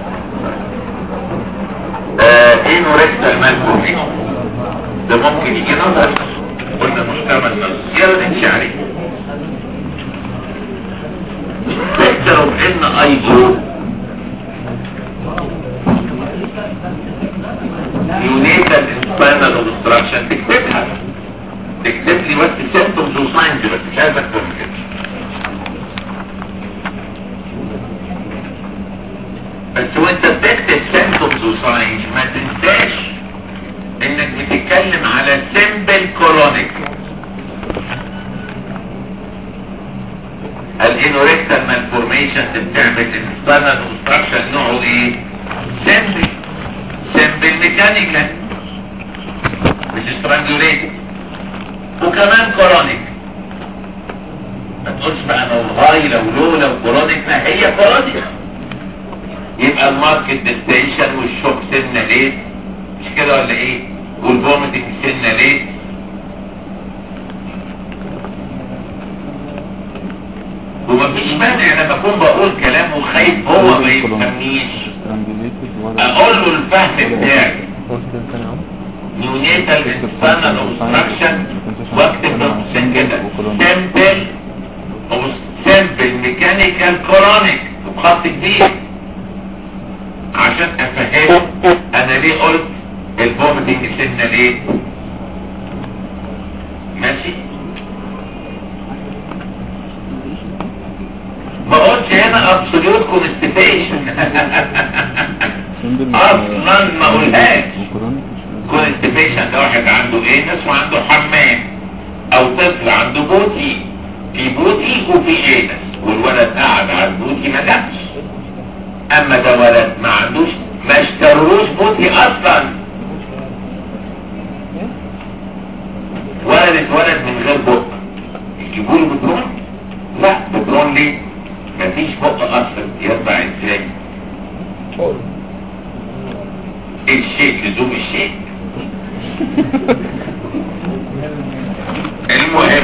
[SPEAKER 2] ايه نوركتا المال ده ممكن يجي نظر قلنا مستعمل نظر يلا نمشي عليه تكتب ان ايجو يونيتال انسبانال اوبستراكشن تكتبها تكتب لي بس سيمبتومز وساينز بس مش عايز اكتر من كده بس وانت بتكتب سيمبتومز وساينز ما تنساش انك بتتكلم على سيمبل كورونيك الانوريكتال مالفورميشن بتعمل انسبانال اوبستراكشن نوعه ايه سيمبل سيمبل ميكانيكال مش سترانجوليتد وكمان كورونيك ما تقولش بقى لو هاي لو لو لو كورونيك لا هي كورونيك يبقى الماركت ديستيشن والشوك سنة ليه مش كده ولا ايه والفوميتنج سنة ليه ومفيش مانع انا بكون بقول كلام وخايف هو ما يفهمنيش اقول له الفهم بتاعي نيونيتال انسانال اوبستراكشن واكتب نقطتين كده سامبل او سامبل ميكانيكال كورونيك بخط كبير عشان افهمه انا ليه قلت الفوميتنج سنه ليه ماشي ما قلتش هنا ابسوليوت كونستيبيشن اصلا ما اقولهاش كونستيبيشن ده واحد عنده ايه ناس وعنده حمام او طفل عنده بوتي في بوتي وفي ايه والولد قاعد على البوتي ما جابش اما ده ولد ما عندوش ما اشتروش بوتي اصلا ولد اتولد من غير بق يجيبوا له بترون لا بترون ليه مفيش بق اصلا يطلع ازاي الشيء لزوم الشيء المهم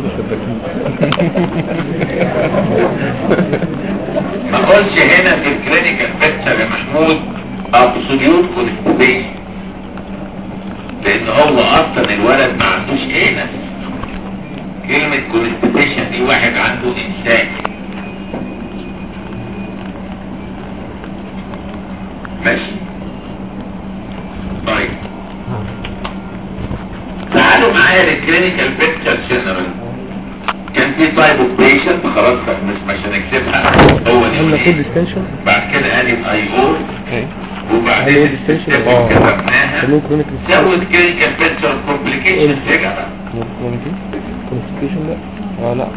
[SPEAKER 2] ما قلش هنا في الكلينيكال بيكتشر يا محمود ابسوليوت كونستيبيشن لان هو اصلا الولد ما عندوش انس كلمة كونستيبيشن دي واحد عنده انسان ماشي طيب تعالوا معايا للكلينيكال بيكتشر جنرال كان في تايب اوف بيشنت خلاص مش مش هنكتبها هو
[SPEAKER 3] قلنا كود
[SPEAKER 2] دي
[SPEAKER 3] ديستنشن
[SPEAKER 2] بعد كده قال اي او وبعدين
[SPEAKER 3] هو ديستنشن
[SPEAKER 2] الستيب كتبناها
[SPEAKER 3] خلوه كرونيك
[SPEAKER 2] زود كلينيكال بيكتشر كومبليكيشن يا جماعه
[SPEAKER 3] كونستيبيشن ده اه لا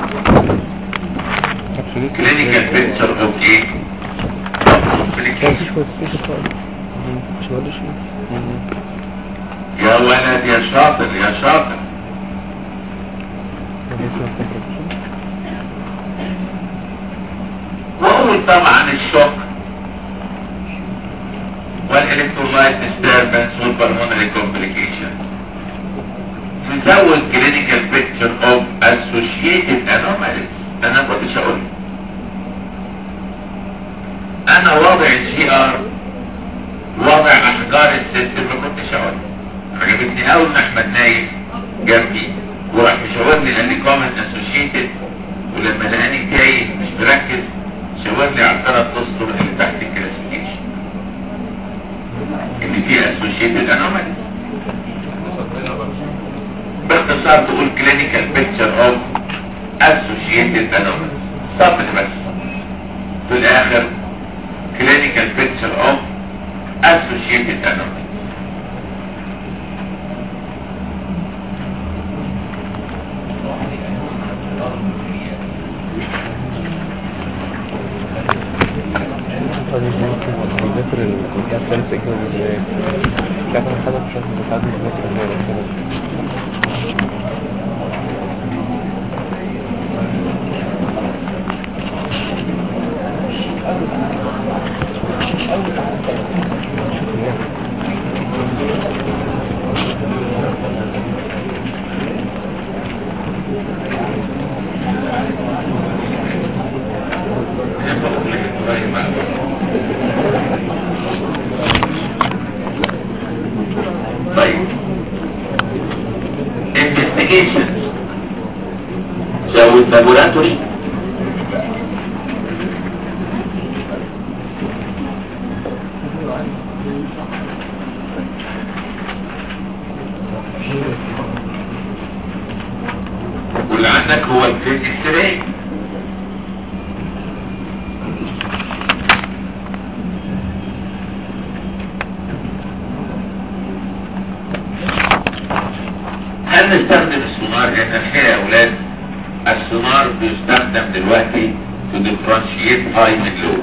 [SPEAKER 2] كلينيكال بيكتشر اوف ايه
[SPEAKER 3] مفيش كونستيبيشن خالص مش مالوش
[SPEAKER 2] يا ولد يا شاطر يا شاطر واول طبعا الشوك والالكترولايت disturbance والبلمونري complication نزود clinical picture of associated anomalies انا ما كنتش اقول انا واضع الجي ار واضع احجار السيستم ما كنتش اقول عجبتني قوي ان احمد نايف جنبي وراح مشاور لي قال لي كومنت اسوشيتد ولما لقاني تايه مش مركز شاور لي على الثلاث اسطر اللي تحت الكلاسيفيكيشن اللي فيها اسوشيتد انومالي باختصار تقول كلينيكال بيكتشر اوف اسوشيتد انومالي سطر بس في الاخر clinical picture of associated anomalies.
[SPEAKER 3] بيذاكر الكابتن سيجنال ازاي مش عارف انا حاجه مش عارف ساعات مش فاكر ازاي بس أنا-
[SPEAKER 2] طيب investigations so with laboratory واللي عندك هو الفيز اكس هل نستخدم السونار هنا الحقيقة يا اولاد السونار بيستخدم دلوقتي to differentiate high من low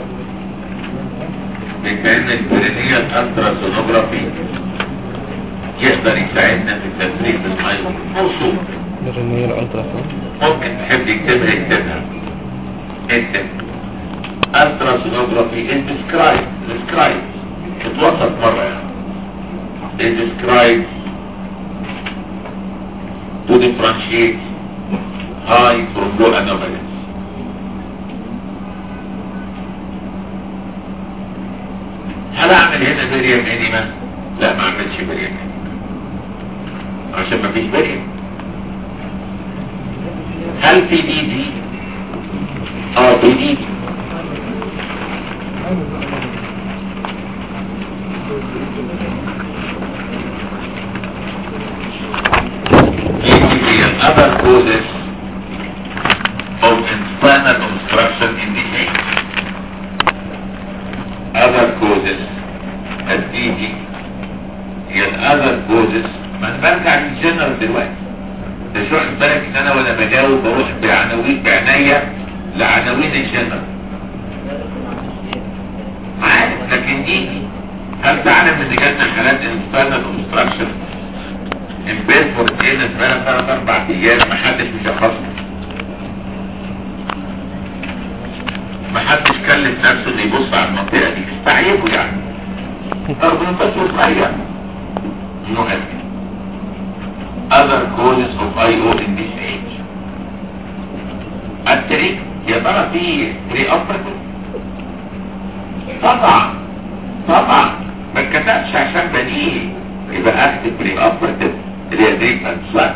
[SPEAKER 2] بكأن البرينيال التراسونوجرافي يقدر يساعدنا في التفريق المايكرو موصول
[SPEAKER 3] الرنية الالترا ساوند
[SPEAKER 2] ممكن تحب يكتبها يكتبها اكتب التراسونوجرافي is described described اتوصف مرة يعني is described to differentiate high from low anomalies. هل اعمل هنا بريم انيما؟ لا ما اعملش بريم عشان ما فيش بريم هل في دي دي؟ اه في دي دي the other causes of internal obstruction in the age. Other causes الديدي هي other causes ما انا برجع للجنرال دلوقتي ده شو واخد بالك ان انا وانا بجاوب بروح بعناوين بعناية لعناوين الجنرال عارف لكن دي هل تعلم ان جاتنا حالات internal obstruction امبارح مرتين بقى ثلاث اربع ايام ما حدش مشخصنا ما حدش كلف نفسه انه يبص على المنطقه دي استعيبوا يعني رغم ان طفل صغير مؤثر other causes of IO in this age التريك يا ترى في بري اوبراتيف طبعا طبعا ما اتكتبش عشان بديهي يبقى اكتب بري اوبراتيف اللي هي دريك انسلاك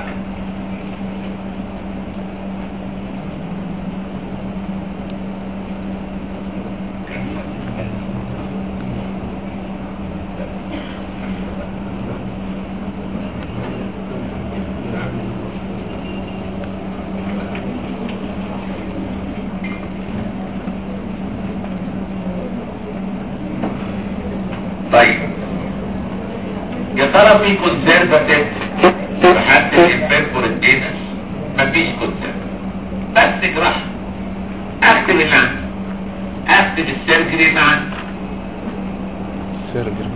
[SPEAKER 2] طيب يا ترى في كونسرفاتيف لحد الانفيرفورت اينس مفيش كونسرف بس جراحة اكتب اللي عندي اكتب السيرجري اللي عندي
[SPEAKER 3] سيرجري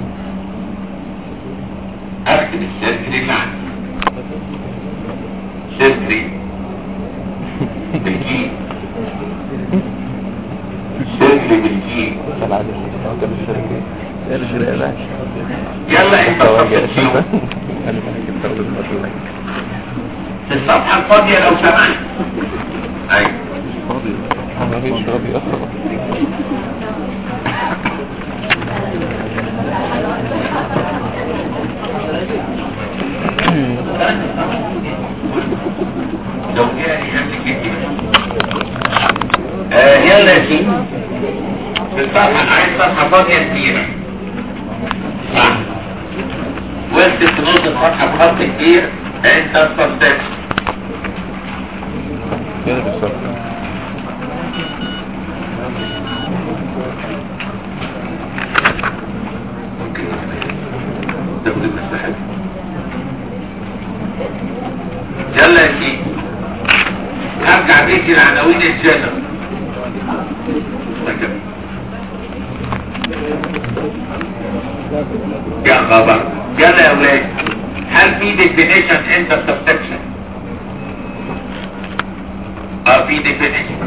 [SPEAKER 2] اكتب السيرجري اللي عندي سيرجري بالجي سيرجري بالجي
[SPEAKER 3] مثل عادي كان السيرجري
[SPEAKER 1] سيرجري يا باشا
[SPEAKER 2] يلا انت
[SPEAKER 3] تواجه
[SPEAKER 2] صفت فيهم
[SPEAKER 3] انا بحكي التردد مثلا
[SPEAKER 2] في الصفحة الفاضية لو سمحت ايوه
[SPEAKER 1] ما فيش ربي أصلا
[SPEAKER 2] لو جاني قبل كده آه يلا يا سيدي في الصفحة عايز صفحة فاضية كبيرة صح واكتب في نص الصفحة بخط كبير انت استفسر
[SPEAKER 1] كده بالظبط
[SPEAKER 2] ممكن تاخد المساحة يلا يا سيدي هرجع بيك لعناوين الجنة يا خبر يلا يا ولاد هل في definition انت subsection اه في definition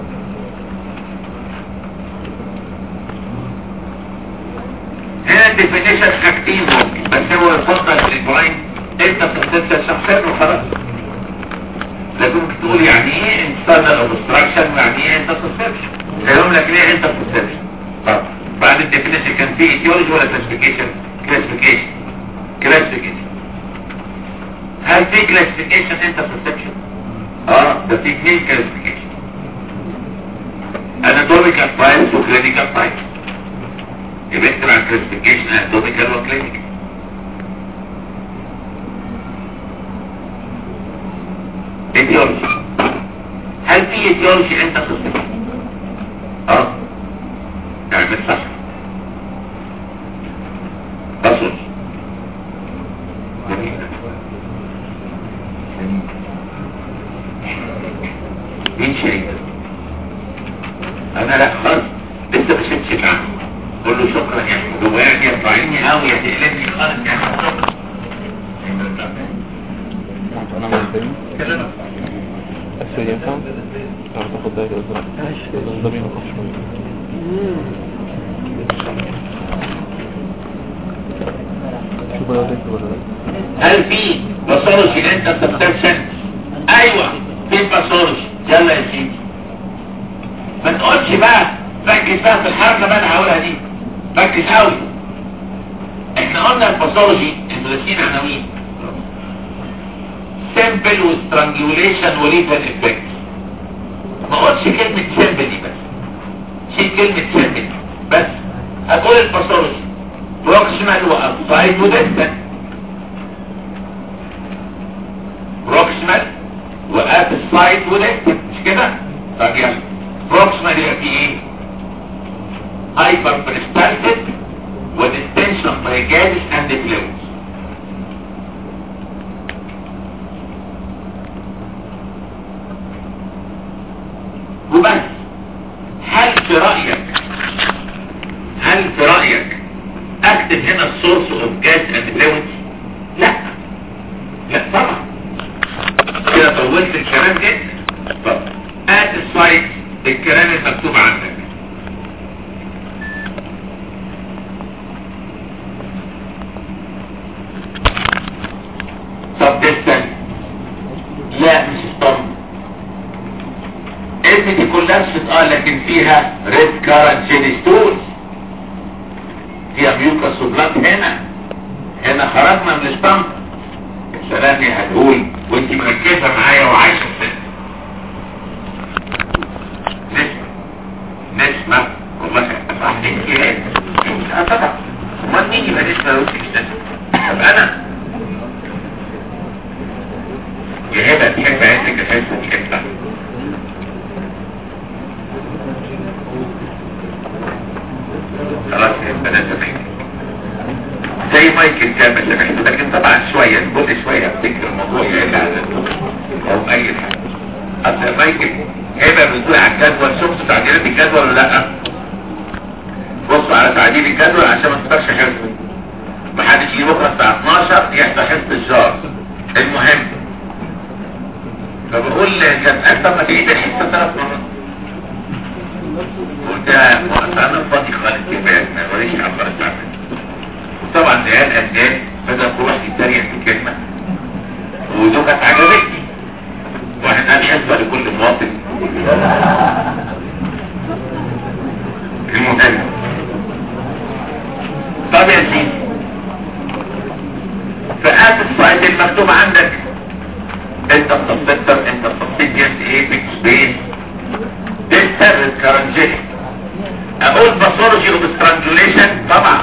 [SPEAKER 2] هنا definition حاجتين ممكن بس هو يفضل البراين انت subsection شخصيا وخلاص لكن ممكن تقول يعني ايه internal obstruction ويعني ايه انت subsection هيقول لك ليه انت subsection طب بعد الديفينيشن كان في ايتيولوجي ولا كلاسيفيكيشن كلاسيفيكيشن كلاسيفيكيشن هل في كلاسيفيكيشن انت perception اه ده في اثنين كلاسيفيكيشن اناتوميكال تايبس وكلينيكال تايبس يبقى اكتب عن كلاسيفيكيشن اناتوميكال وكلينيكال ايتيولوجي هل في ايتيولوجي انت perception اه تعمل صح بصر مين شريك انا لا خالص لسه مش هتشف عنه قول له شكرا يا احمد هو يعني يطلعني قوي يا تقلبني خالص يا احمد شكرا
[SPEAKER 1] أنا من الفيلم أسود ينفع؟ أنا تاخد ده أزرق ده بينقص شوية شوف لو ده ولا لا
[SPEAKER 2] هل في باثولوجي انت سبسكريبشن ايوه في باثولوجي يلا يا سيدي ما تقولش بقى ركز بقى في الحركه بقى انا هقولها دي ركز قوي احنا قلنا الباثولوجي المدرسين عناوين سيمبل وسترانجوليشن وليفر افكت ما قلتش كلمه سيمبل دي بس شيل كلمه سيمبل بس هتقول الباثولوجي بروكسيمال وابسايد وديستنت بروكسيمال وابسايد وديستنت مش كده طب يلا بروكسيمال يبقى فيه ايه هايبر بريستالتد وديستنشن باي جازس اند فلويدز وبس هل في رأيك هل في رأيك اكتب هنا السورس اوف جاز اند فلويدز لا لا طبعا كده طولت الكلام جدا طب ات السايت الكلام المكتوب عندك طب ديستنس لا مش اسطمب اسم دي كلها اه لكن فيها ريد كارنت ستولز فيها ميوكس وبلاد هنا هنا خرجنا من الاسطمب سلام يا هتقول وانت مركزه معايا وعايشه في نسمة نسمة والله صح انت اه طبعا امال مين يبقى نسمة لو انت مش نسمة طب انا يا هبه تحب عندك الحته دي امتى خلاص يبقى ده تمام زي مايكل كامل سمحت لكن طبعا شوية كل شوية افتكر الموضوع يعيد على او اي حاجة اصل مايكل هيبقى بتقول على الجدول شفتوا تعديلات الجدول ولا لا بصوا على تعديل الجدول عشان ما تختارش حفظ محدش يجي بكره الساعة 12 يحضر حفظ الشهر المهم فبقول كان طب ما تعيد الحصة ثلاث مرات قلت لها انا فاضي خالص كفايه ما وريش عبر الساعه طبعا ده قال قال بدأ كل واحد يتريق في كلمة ودي كانت عجبتني واحد قال حسبة لكل مواطن المهم طب يا سيدي فقات السلايد المكتوب عندك انت السبتر انت السبتيجنت ايه بيك سبيس ديستر كارنجيت اقول باثولوجي اوف سترانجوليشن طبعا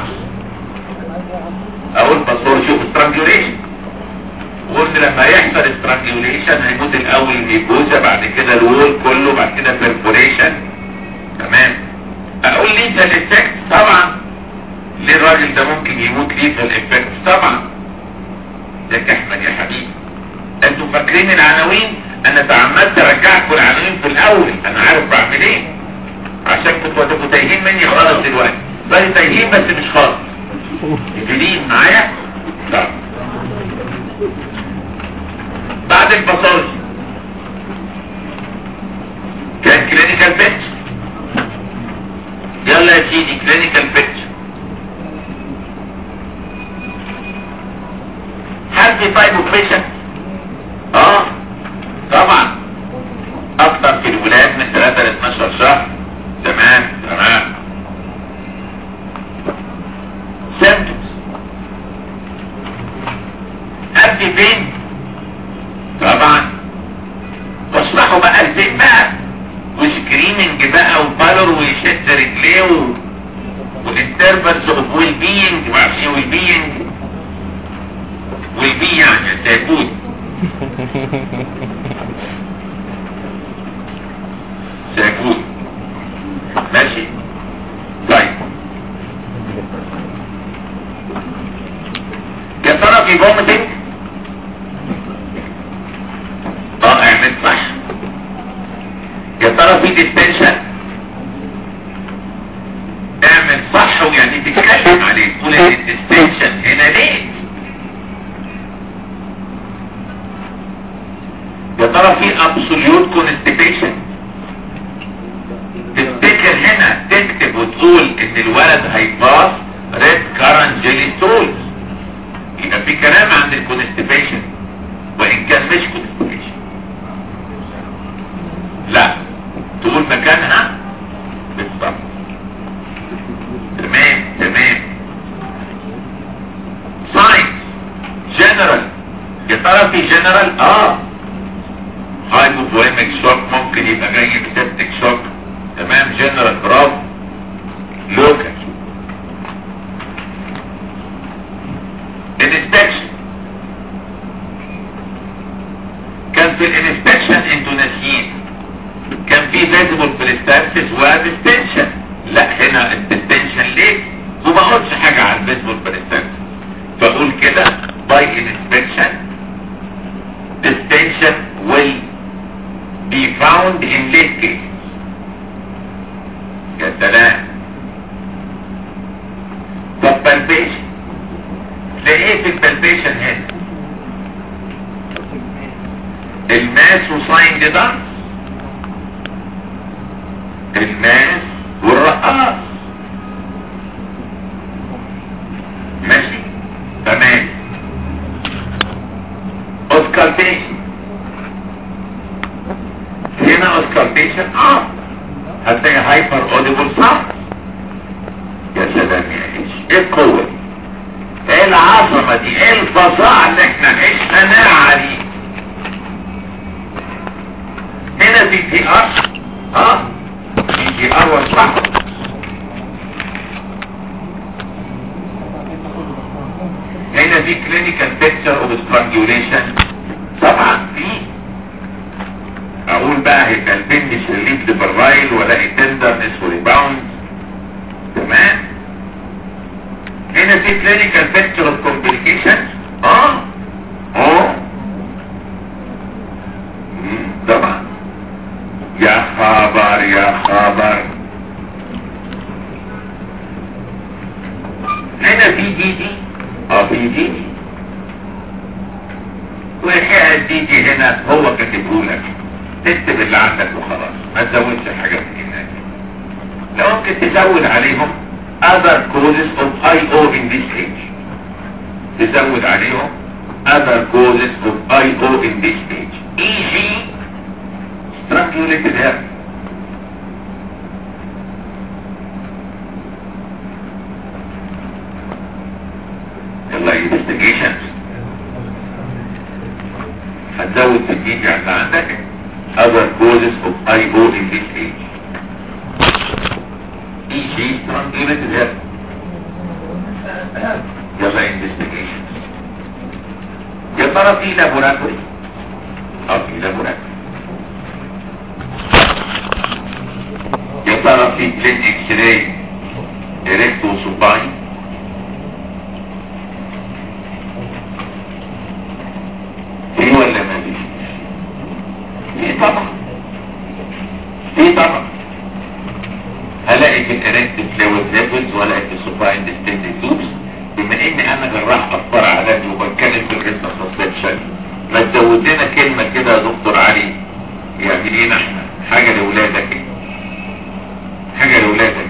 [SPEAKER 2] اقول باثولوجي اوف سترانجوليشن وقلت لما يحصل سترانجوليشن هيموت الاول الميكوزا بعد كده الوول كله بعد كده بيرفوريشن تمام اقول ليتال افكت طبعا ليه الراجل ده ممكن يموت ليتال افكت طبعا ده احمد يا حبيبي انتوا فاكرين العناوين انا تعمدت ارجعكم العناوين في الاول انا عارف بعمل ايه عشان كنتوا هتبقوا تايهين مني خالص دلوقتي بس تايهين بس مش خالص جديد معايا طب بعد الباثولوجي كان كلينيكال بيتش يلا يا سيدي كلينيكال بيتش هل في تايب اوف بيشنت اه طبعا اكتر في الولاد من 3 ل 12 شهر تمام تمام symptoms ادي فين طبعا واشرحوا بقى الفين بقى وسكريننج بقى وبالور ويشد رجليه و... والانترفلز اوف ويل بينج معرفش ايه ويل بينج ويل بي يعني سيكون سيكون ماشي طيب يا ترى في فوميتنج اه اعمل صح يا ترى في ديستنشن اعمل صح ويعني تتكلم عليه تقول ان الديستنشن هنا ليه يا ترى في ابسوليوت كونستيبيشن تفتكر هنا تكتب وتقول ان الولد هيباص ريد كارن جيلي ستولز يبقى في كلام عن الكونستيبيشن وان كان مش كونستيبيشن لا تقول مكانها بالضبط تمام تمام ساينس جنرال يا ترى في جنرال اه هايبوفوليميك شوك ممكن يبقى جاي بسبتك شوك تمام جنرال برافو لوكال الانسبكشن كان في الانسبكشن انتوا ناسيين كان في فيزيبل بريستانسس وديستنشن لا هنا الديستنشن ليه وما اقولش حاجه عن الفيزيبل بريستانسس فاقول كده باي انسبكشن distension will be found in late cases يا سلام طب palpation تلاقيه في البالبيشن هنا الماس وساين دي دانس الماس والرقاص ماشي تمام اوسكالتيشن هنا اوسكالتيشن اه هتلاقي هايبر اوديبل صح يا سلام يا ايش ايه القوه دي ايه العظمه دي ايه الفظاعه اللي احنا عشناها دي هنا في تي ار اه في تي ار والصح هنا في كلينيكال بيكتشر اوف سترانجوليشن طبعا في اقول بقى هيبقى البنش ريليف لبرايل ولا تندرنس وريباوند تمام هنا في كلينيكال بيكتشر اوف كومبليكيشن اه اه مم، طبعا يا خبر يا خبر هنا في دي دي اه في دي دي والحقيقة الدي دي هنا هو كاتبهولك تكتب اللي عندك وخلاص ما تزودش الحاجات دي هناك لو ممكن تزود عليهم other causes of IO in this age تزود عليهم other causes of IO in this age e.g. strangulated hair يلا investigations هتزود في الدين يعني عندك other causes of IO in this age EG strangulated hair يلا investigations يا ترى في لابوراتوري اه في لابوراتوري يا ترى في بلين اكس راي ريكتو سوباين في ولا ما فيش في طبعا في طبعا هلاقي في الاريكت فلويد ليفلز ولا في السوباين ديستنت توبس بما ان انا جراح اطفال علاج وبتكلم في الريسنا سسبشن ما تزود لنا كلمه كده يا دكتور علي يعني لينا احنا حاجه لاولادك حاجه لاولادك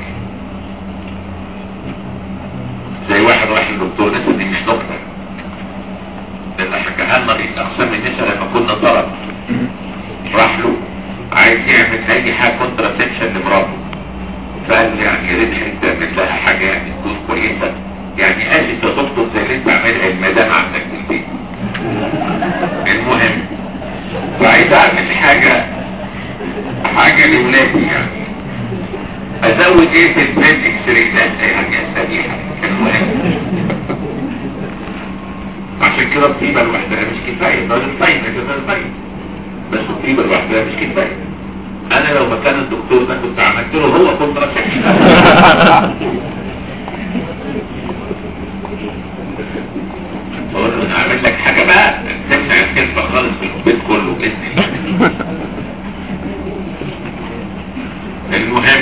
[SPEAKER 2] زي واحد راح للدكتور نسا دي مش دكتور لان حكاها لنا رئيس اقسام النساء لما كنا طلب راح له عايز يعمل اي حاجه كونتراسبشن لمراته فقال له يعني يا ريت انت تعمل لها حاجه يعني تكون كويسه يعني اسف يا دكتور زي اللي انت عاملها المدام عندك في البيت المهم فعايز اعمل حاجه حاجه لاولادي يعني ازود ايه في البيت اكس ده يعني سريعه المهم عشان كده الطيبه لوحدها مش كفايه ده الطيب كده الطيب بس الطيبه لوحدها مش كفايه انا لو مكان الدكتور ده كنت عملت له هو كونتراسبشن اقول له انا هعمل لك حاجه بقى تمنع الكلمه خالص في البيت كله باذن الله المهم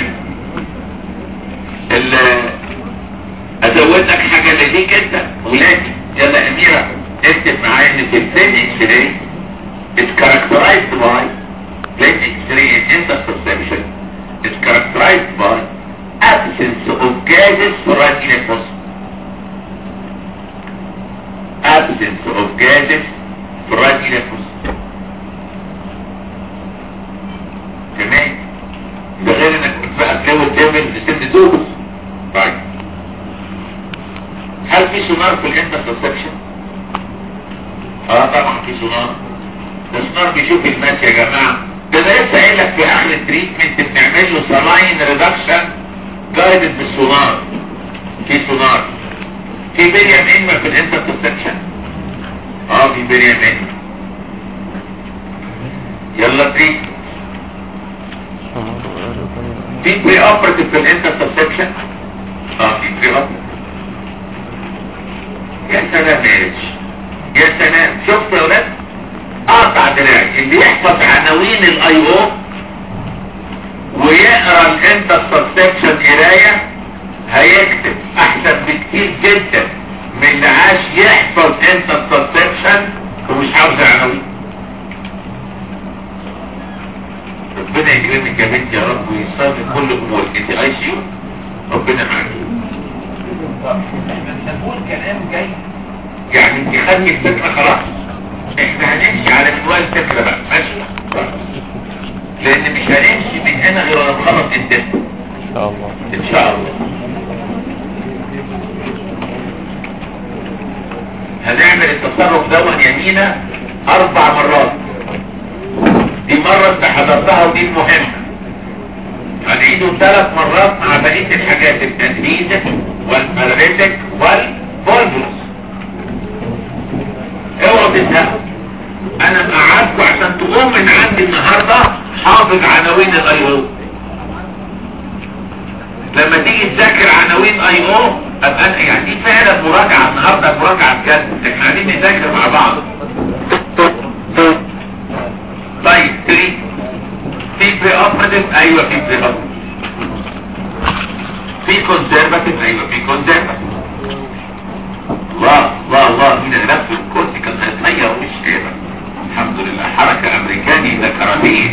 [SPEAKER 2] ال- ازود لك حاجه لديك انت ولادي يلا اميره اكتب معايا ان في البلين اكس راي is characterized by plane x-ray in interception is characterized by absence of gases right in a fossa absence of gases right in a fossa تمام ده غير انك بقى تلاوي تعمل لسن دوبس طيب هل في سونار في الانترسبشن اه طبعا في سونار ده سونار بيشوف الماس يا جماعه ده انا لسه قايل لك في اخر التريتمنت بنعمل له سلاين ريدكشن جايدد بالسونار في سونار في بيريم انما في الانترسبشن اه في بيريم انما يلا تريت في بري اوبرتيف في الانترسبشن اه في بري اوبرتيف يا سلام يا ريتش يا سلام شفت يا ولاد اقطع دراعي اللي يحفظ عناوين الاي او ويقرا الانترسبشن قرايه هيكتب احسن بكتير جدا من اللي عاش يحفظ انترسبشن ومش حافظ عناوين ربنا يكرمك يا بنتي يا رب ويسر كل امورك انت اي سي ربنا معاك
[SPEAKER 4] نقول كلام جاي
[SPEAKER 2] يعني انت خدتي الفكره خلاص احنا هنمشي على منوال الفكره بقى ماشي لان مش هنمشي من هنا غير لما نخلص الدم
[SPEAKER 1] ان شاء الله
[SPEAKER 2] ان شاء الله هنعمل التصرف دون يمينة اربع مرات دي مرة انت حضرتها ودي المهمة هنعيده ثلاث مرات مع بقية الحاجات التدريسك والمرتك والفولفلس اوعوا تنساهم انا مقعدكم عشان تقوم من عندي النهاردة حافظ عناوين الاي او لما تيجي تذاكر عناوين اي او ابقى أنا- يعني دي فعلا مراجعة النهاردة مراجعة بجد احنا قاعدين نذاكر مع بعض طيب تري في بري اوبراتيف ايوه في بري اوبراتيف في كونسرفاتيف ايوه في كونسرفاتيف الله الله الله مين اللي نفسه الكرسي كان هيتغير ومش كده الحمد لله حركة امريكاني ده كاراتيه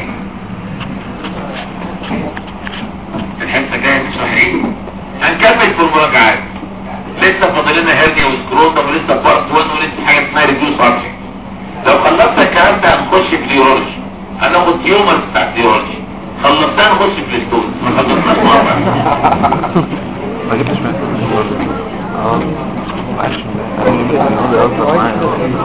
[SPEAKER 2] الحصة جاية مش ايه هنكمل في المراجعات لسه فاضل لنا هيرنيا وسكروتم ولسه بارت 1 ولسه حاجه اسمها ريديو سبجكت لو خلصنا الكلام ده هنخش في اليورولوجي هناخد تيومر بتاع التيولوجي خلصنا نخش في الستون ما خلصناش مع بعض
[SPEAKER 1] ما جبتش معاك اه معلش النهارده يقصر معايا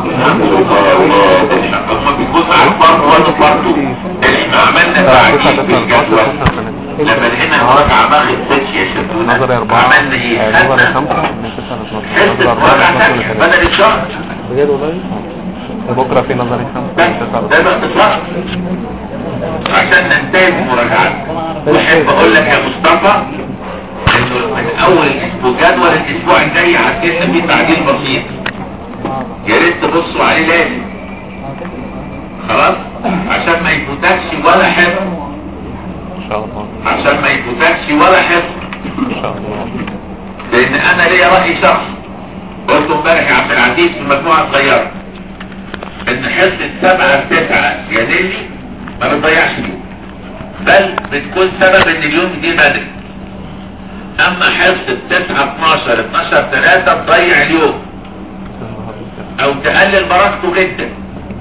[SPEAKER 2] هما بيكون معاك بارت 1 وبارت 2 احنا عملنا تعديل في الجدول لما لقينا المراجعة ما خدتش يا شدونا
[SPEAKER 1] نظري أربعة
[SPEAKER 2] عملنا ايه
[SPEAKER 1] نظري
[SPEAKER 2] خدنا
[SPEAKER 1] خمسة من تسعة لاتناشر
[SPEAKER 2] حصة
[SPEAKER 1] نظري أربعة
[SPEAKER 2] مراجعة
[SPEAKER 1] من
[SPEAKER 2] تانية
[SPEAKER 1] تسعة
[SPEAKER 2] بدل الشهر
[SPEAKER 3] بجد والله
[SPEAKER 1] بكرة في نظري خمسة
[SPEAKER 2] ده
[SPEAKER 1] من تسعة
[SPEAKER 2] ده باختصار عشان ننتهي من المراجعات واحب اقول لك يا مصطفى انه من اول اسبوع جدول الاسبوع الجاي هتكتب فيه تعديل بسيط يا ريت تبصوا عليه لازم خلاص عشان ما يفوتكش ولا حفظ
[SPEAKER 1] إن شاء الله
[SPEAKER 2] عشان ما يفوتكش ولا حفظ
[SPEAKER 1] إن شاء الله
[SPEAKER 2] لان انا ليا راي شخصي قلت امبارح يا عبد العزيز في مجموعه صغيره ان حصه سبعه تسعه يا نيلي ما بتضيعش اليوم بل بتكون سبب ان اليوم دي بدري اما حصه 9 12 12 3 تضيع اليوم او تقلل بركته جدا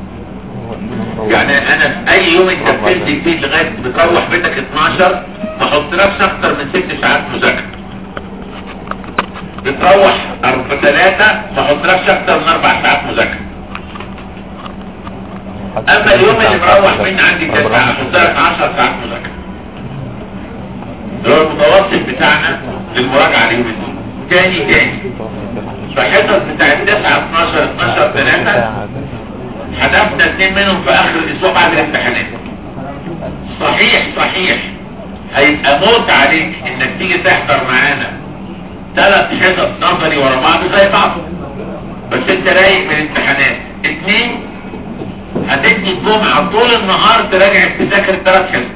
[SPEAKER 2] يعني انا في اي يوم انت بتنزل فيه لغايه بتروح بيتك 12 ما احطلكش اكتر من 6 ساعات مذاكره بتروح أربع ثلاثة ما احطلكش اكتر من اربع ساعات مذاكره اما اليوم اللي مروح مني عندي تسعة احطلك 10 ساعات مذاكره ده هو المتوسط بتاعنا للمراجعه اليوم دول تاني تاني فحصص بتاعت 9 12 12 3 هدفنا اثنين منهم في اخر الاسبوع بعد الامتحانات صحيح صحيح هيبقى موت عليك انك تيجي تحضر معانا ثلاث حصص نظري ورا بعض زي بعض بس انت رايق من الامتحانات اثنين هتدي الجمعة طول النهار تراجع تذاكر الثلاث حصص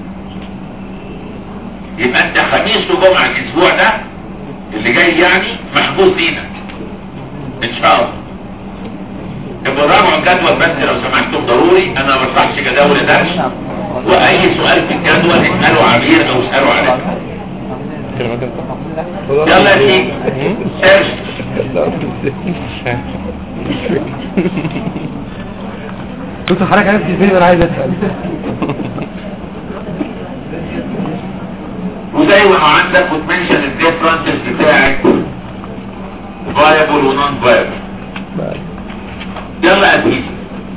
[SPEAKER 2] يبقى انت خميس وجمعة الاسبوع ده اللي جاي يعني محجوز لينا ان شاء الله ابقوا راجعوا الجدول بس لو سمحتم ضروري انا ما بشرحش جداول درس واي سؤال في الجدول اسالوا عبير او اسالوا عليه يلا يا سيدي سيرش
[SPEAKER 3] كنت حضرتك عرفت ازاي انا عايز اسال
[SPEAKER 2] وزي ما عندك وتمنشن الديفرنسز بتاعك فايبل ونون فايبل يلا يا سيدي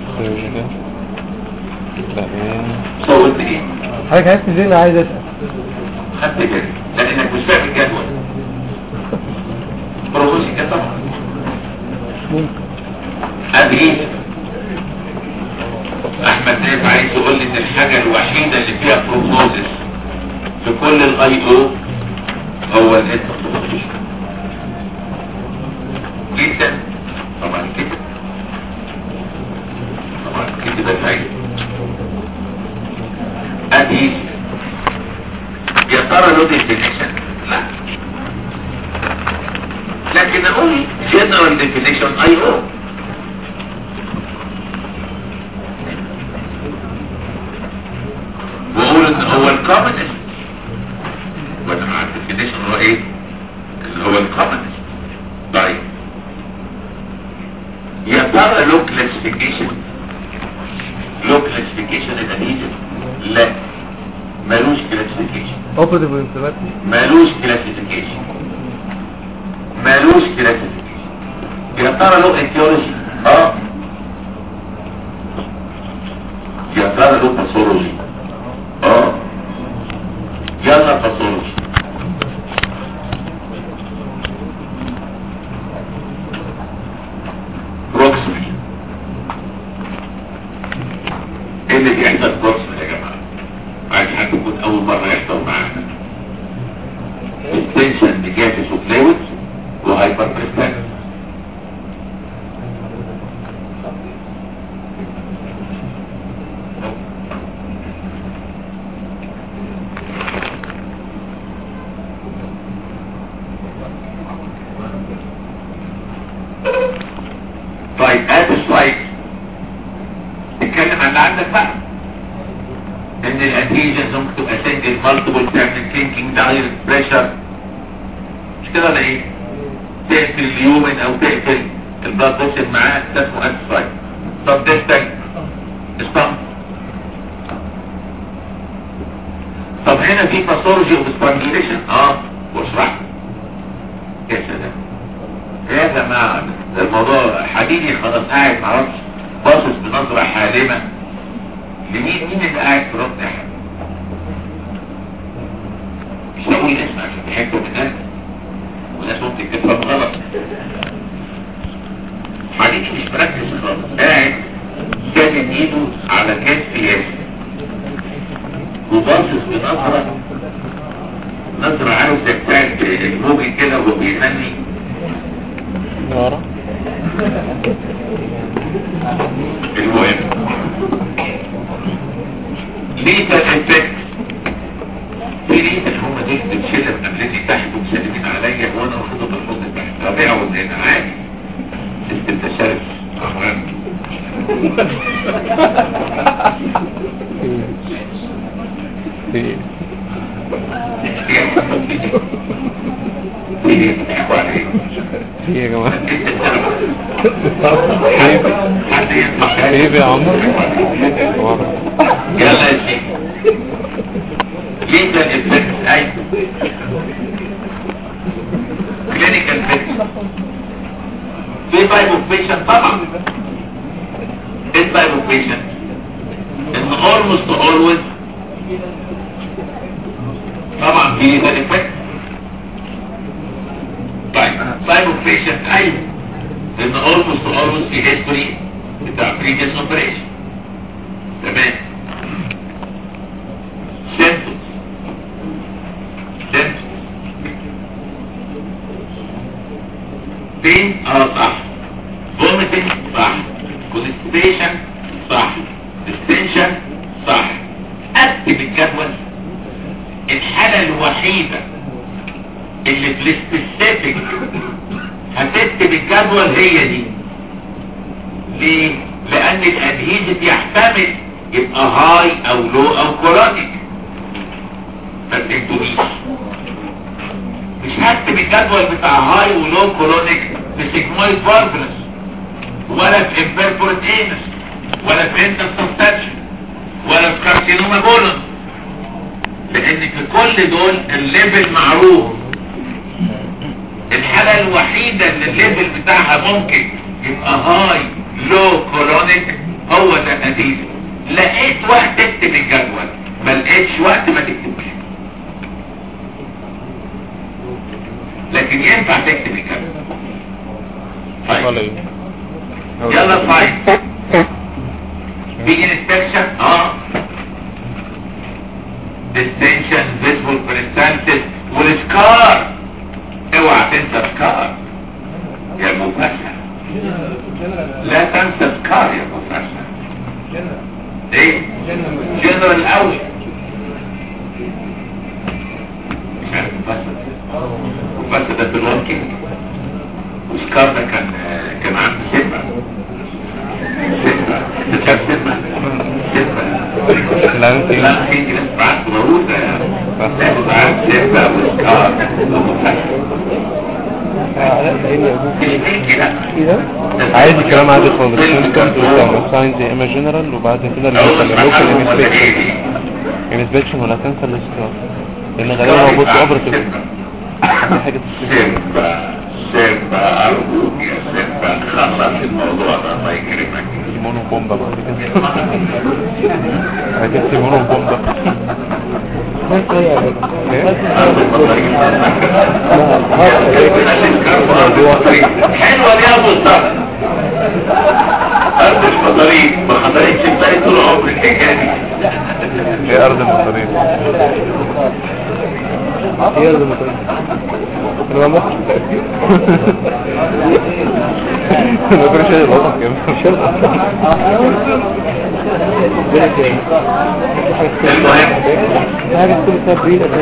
[SPEAKER 2] صوت ايه
[SPEAKER 3] حضرتك عرفت ازاي انا عايز اسال
[SPEAKER 2] خدت كده لانك مش فاهم الجدول بروفوسي كده طبعا
[SPEAKER 3] ممكن
[SPEAKER 2] ادريس احمد نايف عايز يقول لي ان الحاجة الوحيدة اللي فيها بروجنوزس في كل الاي او هو الانترنت جدا طبعا كده طبعا كده بفعيد ادريس يا ترى له ديفينيشن لا لكن اقول جنرال ديفينيشن اي او واقول ان هو الكومنست وانا مع الديفينيشن هو ايه اللي هو الكومنست طيب يا ترى له كلاسيفيكيشن له كلاسيفيكيشن الاديزم لا ملوش كلاسيفيكيشن
[SPEAKER 3] اوبريتيف انفلاماتي
[SPEAKER 2] مالوش كلاسيفيكيشن مالوش كلاسيفيكيشن يا ترى له ايتيولوجي اه يا ترى له باثولوجي اه يلا باثولوجي بروكسيمي ايه اللي بيحصل بروكسيمي يا جماعه عايز حد يكون اول مرة يحضر معانا extension negative of fluids وهايبربريستان طيب ادي السلايد نتكلم عن اللي عندك بقى ان الاديجنز ممكن تبقى سنجل مالتيبل تعمل كينكينج دايركت بريشر مش كده ولا ايه تقفل اليومن او تقفل البلاد بريشر معاه ده اسمه اسفايد طب ديستنج استم طب هنا في باثولوجي اوف سبانجيليشن اه واشرح يا سلام يا جماعه ده الموضوع حبيبي خلاص قاعد معرفش باصص بنظره حالمه لمين مين اللي قاعد في رد احد مش هقول اسم عشان تحبوا من الناس والناس ممكن تفهم غلط حبيبي مش مركز خالص قاعد كاتب ايده على كتف ياسر وباصص بنظرة نظرة عارف زي بتاعت الموجي كده وهو بيغني
[SPEAKER 1] ورا
[SPEAKER 2] المهم ليه ده الافكت في ليه اللي هم دول بتشيلها من قبلتي تحت ومسلمين عليا وانا واخدها بالحضن تحت طبيعي وزينا عادي سيستم تشرف مهم
[SPEAKER 1] في
[SPEAKER 2] ايه بتحكوا على ايه؟
[SPEAKER 1] في يا جماعة
[SPEAKER 2] حد ينفع
[SPEAKER 1] في يا عمر ورا
[SPEAKER 2] يلا يا شيخ ليه ده الافكت ايوه كلينيكال فيكس في تايب اوف بيشنت طبعا ايه تايب اوف بيشنت ان almost always طبعا في ده الافكت طيب تايب اوف بيشنت ايوه ان almost always في history بتاع previous operation تمام symptoms symptoms pain اه صح vomiting صح constipation صح distension صح اكتب الجدول الحالة الوحيدة اللي في السبيسيفيك هتكتب الجدول هي دي ليه؟ لان الادهيزف يحتمل يبقى هاي او لو او كورونيك ما تكتبوش مش هكتب الجدول بتاع هاي ولو كورونيك في سيجمويد فارفلس ولا في امبيرفورت اينس ولا في انتر سبستانشن ولا في كارسينوما بولن لان في كل دول الليفل معروف الحالة الوحيدة اللي الليفل بتاعها ممكن يبقى هاي لو كورونيك هو ده اديز لقيت وقت تكتب الجدول ما لقيتش وقت ما تكتبش لكن ينفع تكتب الجدول
[SPEAKER 1] ولا
[SPEAKER 2] طيب
[SPEAKER 1] ايه
[SPEAKER 2] يلا طيب في انسبكشن اه ديستنشن فيزبل بريستانسس والسكار اوعى تنسى سكار يا مفسر لا تنسى سكار يا مفسر ايه جنرال قوي مش عارف مفسر مفسر ده بالوكيل وسكار ده كان كان عنده سبع سبع انت شايف سبع سبع
[SPEAKER 1] لا انت
[SPEAKER 2] لا في ناس بعد ضرورة يعني بعد سبع وسكار الاثنين كده
[SPEAKER 1] عادي كلام عادي خالص سيمتومز قدام ساينز يا اما جنرال وبعد كده اللوكال اللوكال انسبكشن انسبكشن ولا تنسى الاستراف لان غالبا هو بص اوبرتيف دي حاجه تستفيد
[SPEAKER 2] سبع سبع أرجوك يا سبع خلص الموضوع ده الله يكرمك
[SPEAKER 1] سيمونو بومبا بعد كده هتكتب سيمونو بومبا
[SPEAKER 2] حلوة دي يا ابو الصبر أرض المطاريد ما حضرتش تلاقي طول عمري الحكاية دي
[SPEAKER 1] هي ارض المصاريف
[SPEAKER 3] هي اللي مطلع انا ما
[SPEAKER 1] انا كل شيء الوسط كده
[SPEAKER 2] المهم
[SPEAKER 3] حاجة كل سنة بريد اتاك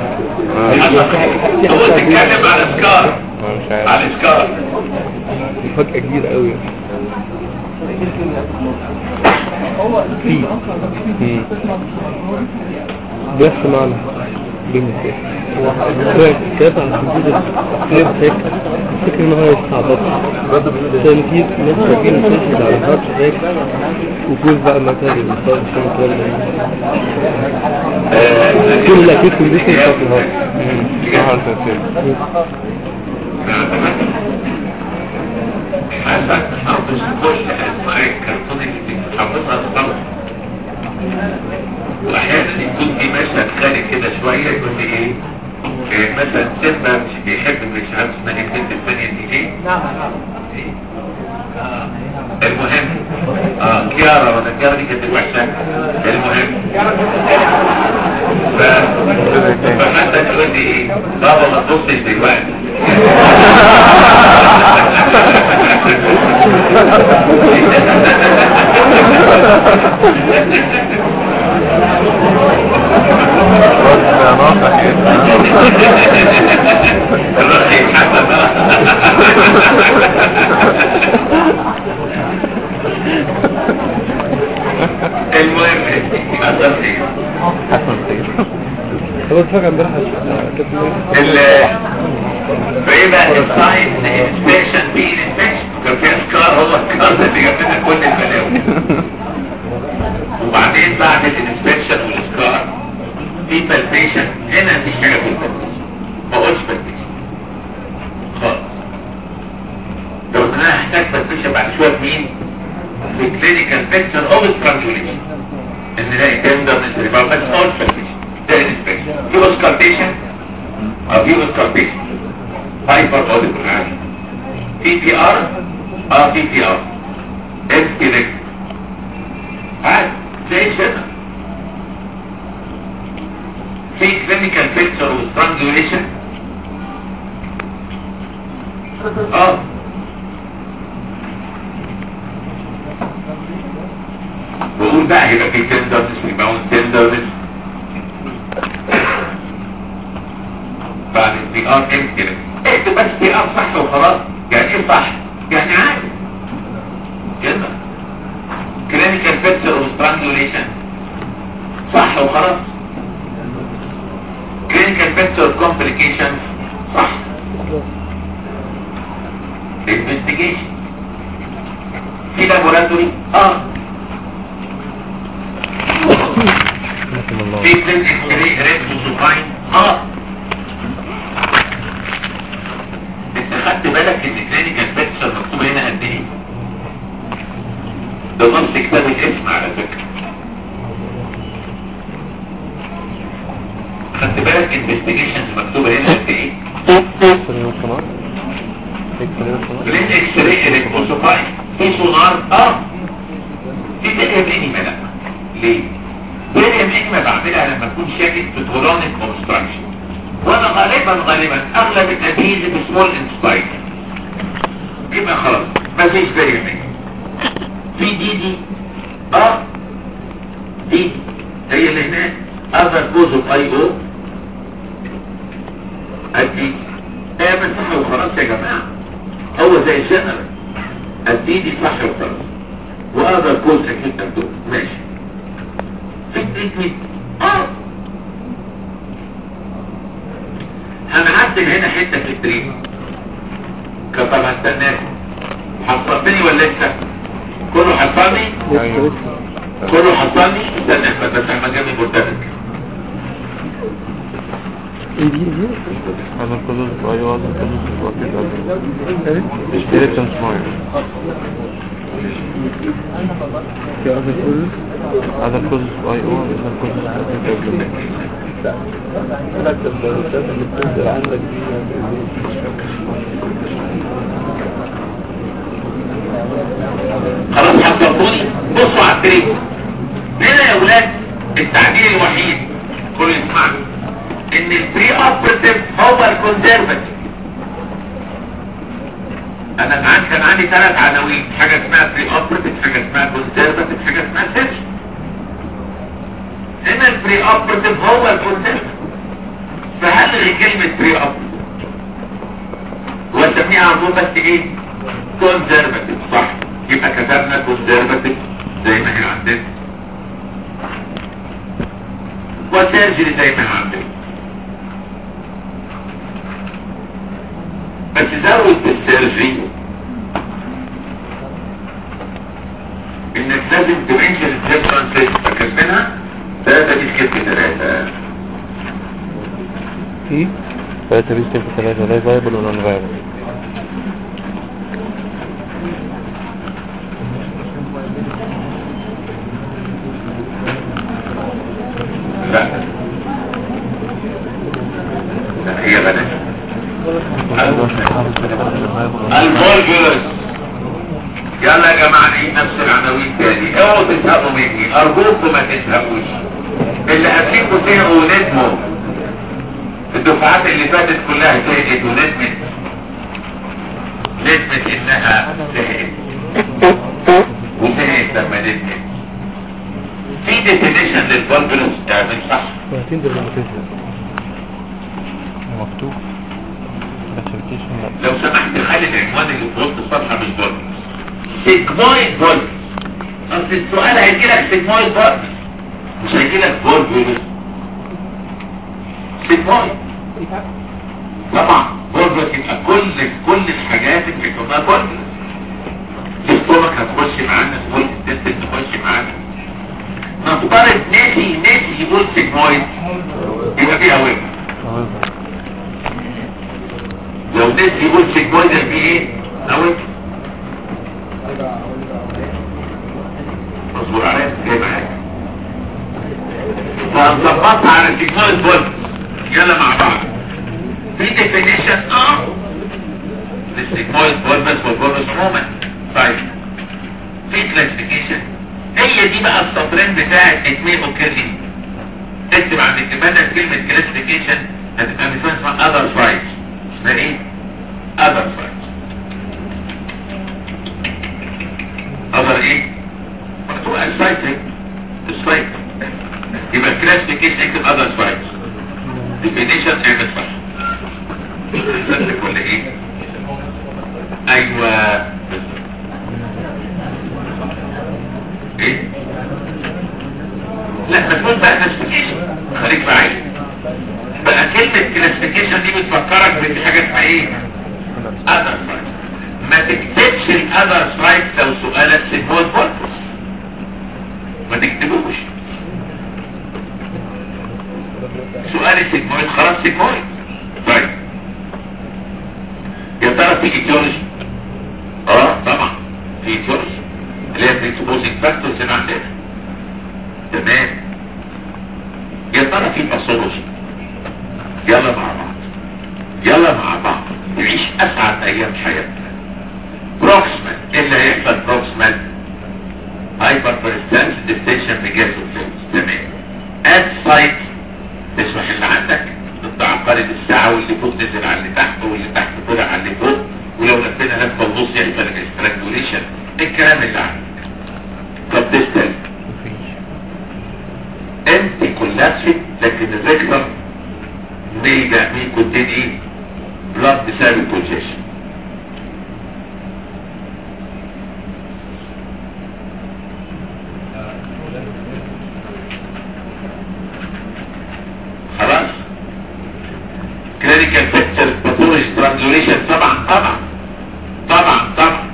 [SPEAKER 2] هو تتكلم على سكار
[SPEAKER 1] مش عارف
[SPEAKER 2] على سكار
[SPEAKER 3] فجأة كبيرة قوي في
[SPEAKER 1] مم.
[SPEAKER 3] بيحصل معنا بين السياسة كيف عن الكمبيوتر كيف هيك فكر ان هو يستعبط عشان في ناس فاكرين تسجل على الهارد هيك وجوز بقى مكان الانسان عشان الكلام ده كل الاكيد كونديشن بتاعت الهارد
[SPEAKER 1] ظهر تأثير
[SPEAKER 2] حسن او مش تخش اسماء كرتونيك حافظها الصبر واحيانا يكون في مشهد خارج كده شويه يقول لي ايه إيه مثلا سيمبا مش بيحب مش عارف اسمها ايه البنت الثانيه دي ايه إيه؟ المهم اه كيارا ولا كيارا دي كانت الوحشه المهم ف فحتى تقول لي ايه بابا ما تبصش دلوقتي
[SPEAKER 1] بس ناصح
[SPEAKER 2] الرأي يتحمل المهم حصل ايه
[SPEAKER 1] حسن سيد
[SPEAKER 3] هو اتفرج امبارح على
[SPEAKER 2] ال فايه بقى الساينس انسبكشن في انسبكشن كان في اسكار هو الاسكار ده اللي جاب لنا كل البلاوي وبعدين بعد الانسبكشن والاسكار في بالبيشن هنا مفيش حاجه في البالبيشن ما قلتش بالبيشن خالص لو انا هحتاج بالبيشن بعد شويه في مين في كلينيكال بيكتشر او سترانجوليشن ان نلاقي تندرنس ريبار بس ما قلتش بالبيشن ده الانسبكشن في اوسكارتيشن اه في اوسكارتيشن هايبر بودي عادي في بي ار اه في بي ار اس كده عادي زي الشنة في كلينيكال بيكتشر وسترانجوليشن اه بقول بقى هيبقى في تندرنس ريباوند تندرنس بعد البي ار ام كده اكتب بس بي ار صح وخلاص يعني ايه صح يعني عادي كده كلينيكال بيكتشر وسترانجوليشن صح وخلاص كلينيكال بيكتشر كومبليكيشن صح انفستيجيشن في لابوراتوري اه
[SPEAKER 1] رحم الله
[SPEAKER 2] في كلينيك ريتروسوفاين اه انت خدت بالك ان كلينيكال بيكتشر مكتوب هنا قد ايه ده نص كتاب الاسم على فكرة خدت بالك انفستيجيشنز مكتوبة هنا قد ايه
[SPEAKER 1] اكسري والسونار اكسري والسونار
[SPEAKER 2] كلين اكس راي ريتروسوفاين في سونار اه في تقريبا انيما لا ليه تقريبا انيما بعملها لما اكون شاكك في تورونيك كونستراكشن وانا غالبا غالبا اغلب الادهيز بسمول انسبايك يبقى خلاص مفيش تقريبا في دي دي اه دي هي اللي هناك other cause of IO ادي ايه من صح وخلاص يا جماعة هو زي جنرال ادي دي صح وخلاص وهذا كوز اكيد ابدو ماشي في تريتمنت اه هنعدل هنا حتة في التريتمنت كان طب هستناكم حصلتني ولا لسه كله حصلني
[SPEAKER 1] ايوه
[SPEAKER 2] كله حصلني استنى احمد بس احمد جابني مرتبك
[SPEAKER 1] هذا الكل ايوه هذا الكل اكيد اشتري تنسمعي هذا الكل ايوه هذا الكل
[SPEAKER 2] خلاص حضرتوني بصوا على التريد هنا يا ولاد التعديل الوحيد كل يسمعني ان البري اوبريتيف هو الكونسرفتيف انا معاك كان عندي ثلاث عناوين حاجه اسمها بري اوبريتيف حاجه اسمها كونسرفتيف حاجه اسمها سيرش هنا البري اوبريتيف هو الكونسرفتيف فهلغي كلمه بري اوبريتيف واسميها على طول بس ايه كونسرفتيف صح يبقى كتبنا كونسرفتيف زي ما هي عندنا وسيرجري زي ما هي عندنا بس زود بالسيرجي انك لازم تمنشن الديفرنسز فاكر ثلاثة دي سكت ثلاثة
[SPEAKER 3] في
[SPEAKER 1] ثلاثة بيست في ثلاثة لا فايبل ولا نون فايبل
[SPEAKER 2] لا لا هي بلاش الفولجرس يلا يا جماعة نعيد نفس العناوين تاني اوعوا تزهقوا مني ارجوكم ما تزهقوش اللي قبليكوا زهقوا وندموا الدفعات اللي فاتت كلها زهقت وندمت ندمت انها زهقت وزهقت لما ندمت في ديفينيشن للفولجرس اعمل صح
[SPEAKER 3] وهتنزل لما تنزل
[SPEAKER 1] مكتوب كلاسيفيكيشن لا
[SPEAKER 2] لو سمحت خلي العنوان اللي في وسط الصفحه مش فولجرس سيجمويد فولجرس اصل السؤال هيجي لك سيجمويد فولجرس مش هيجي لك فولجرس سيجمويد طبعا فولجرس يبقى كل كل الحاجات اللي بيحصلها فولجرس الاستومك هتخش معانا سمول التست تخش معانا نفترض ناسي ناسي يقول سيجمويد يبقى فيها ويب لو ناسي يقول سيجمويد يبقى فيه ايه؟ ويب مصبور عليها جاي معاك فهنظبطها على سيجمويد فولت يلا مع بعض في ديفينيشن اه للسيجمويد فولت والفولت عموما طيب في كلاسيفيكيشن هي دي بقى السطرين بتاعت اتمين اوكيرلي تكتب عند الكتابة كلمة كلاسيفيكيشن هتبقى مثلا اسمها other sites اسمها ايه؟ other sites other ايه؟ مكتوب السايت السايت يبقى كلاسيفيكيشن اكتب other sites definition اعمل صح صدق ولا ايه؟ ايوه بالظبط. ايه؟ لا مسؤول بقى كلاسيفيكيشن خليك معايا بقى كلمة كلاسيفيكيشن دي بتفكرك بان حاجة اسمها ايه؟ other sites ما تكتبش الاذر سايت لو سؤالك سيجمويد بورتس ما تكتبوش سؤال سيجمويد خلاص سيجمويد طيب يا ترى في ايتيولوجي اه طبعا في ايتيولوجي اللي هي بريسبوزنج فاكتورز اللي عندنا تمام يا ترى في باثولوجي يلا مع بعض يلا مع بعض نعيش اسعد ايام حياتنا بروكسمان ايه اللي هيحصل بروكسمان هايبر بريستانس ديستنشن بجاسوفيلز تمام اد سايت تسمح اللي عندك ضد عقارب الساعة واللي فوق نزل على اللي تحت واللي تحت طلع على اللي فوق ولو لفينا لفة ونص يحصل الاسترانجوليشن الكلام اللي عندك طب ديستنس انت كولابسك لكن الريكتر ميجا مي كونتين ايه بلاد بسبب الكونجيشن خلاص كلينيكال بيكتشر باثولوجي ترانزوليشن طبعا طبعا طبعا طبعا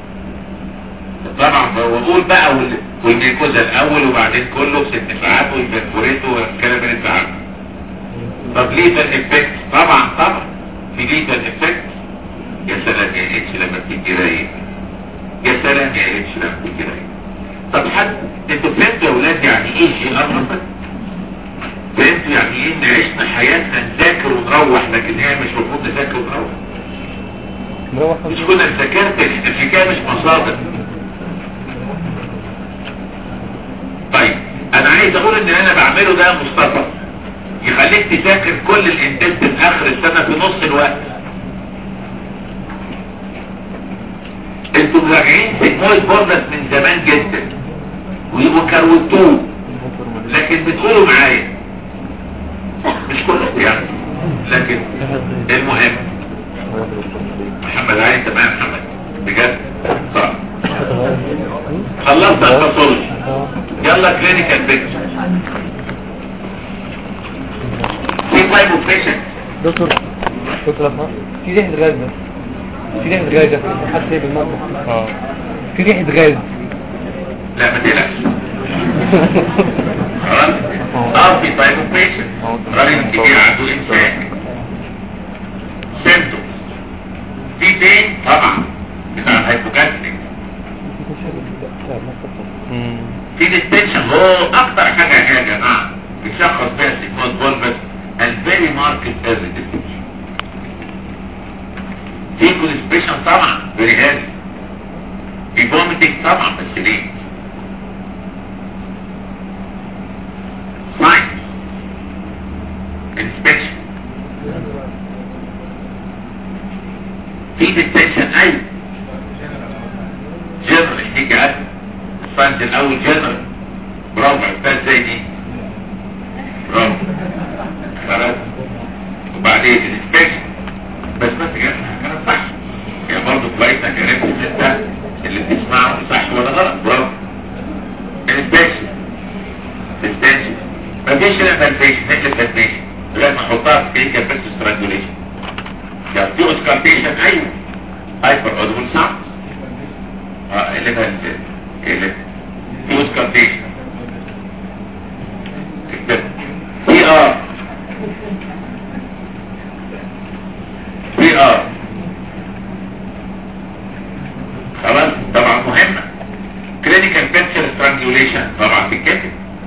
[SPEAKER 2] طبعا واقول بقى وال- والميكوزا الاول وبعدين كله ست ساعات والبنفوريتو والكلام اللي انت عارفه طب ليتال افكت طبعا طبعا في ليتال افكت يا سلام يا اتش لما بتيجي رايق يا سلام يا اتش لما بتيجي رايق طب حد انتوا فهمتوا يا ولاد يعني ايه جي ار مثلا فهمتوا يعني ايه ان عشنا حياتنا نذاكر ونروح لكن هي مش المفروض نذاكر ونروح
[SPEAKER 1] نروح
[SPEAKER 2] مش كنا ذاكرت الحكايه مش مصادر طيب انا عايز اقول ان اللي انا بعمله ده يا مصطفى يخليك تذاكر كل الانتاج من اخر السنه في نص الوقت انتوا راجعين سيجمويد بوردس من زمان جدا وكروتوه لكن بتقولوا معايا مش كلكم يعني لكن المهم محمد علي تمام يا محمد بجد صح خلصت الباثولوجي يلا كلينيكال بيكتشر في تايب اوف بيشنت
[SPEAKER 3] دكتور دكتور أسماء في ريحة غاز بس في ريحة غاز يا أخي، حد سايب المطبخ
[SPEAKER 1] اه
[SPEAKER 3] في ريحة غاز
[SPEAKER 2] لا ما تقلقش خلاص اه في تايب اوف بيشنت راجل كبير عنده امساك سيمتومز في تاني طبعا بتاع الهايبوكالسيك
[SPEAKER 1] مم.
[SPEAKER 2] في ديستنشن هو اكتر حاجه يا جماعه بيشخص بيها سيكوز بولفس الفيري ماركت اريتيشن في كونسبيشن طبعا فيري هادي في فوميتنج طبعا بس ليه ساين انسبكشن في ديستنشن ايوه جنرال دي كده الفانت الاول جنرال برافو عرفتها ازاي دي برافو خلاص وبعدين الانسبكشن بس بس كده كان صح يعني برضه كويس انك عرفت ان انت اللي بتسمعه صح ولا غلط برافو الانسبكشن ديستنشن مفيش هنا فالفيشن نقل فالفيشن لازم احطها في كلينيكال بيرس سترانجوليشن يعني في اوسكارتيشن ايوه هايبر اودبل ساوند اه اللي فات اللي في اوسكارتيشن في ار في ار خلاص طبعا مهمة كلينيكال بيكتشر سترانجوليشن طبعا تتكتب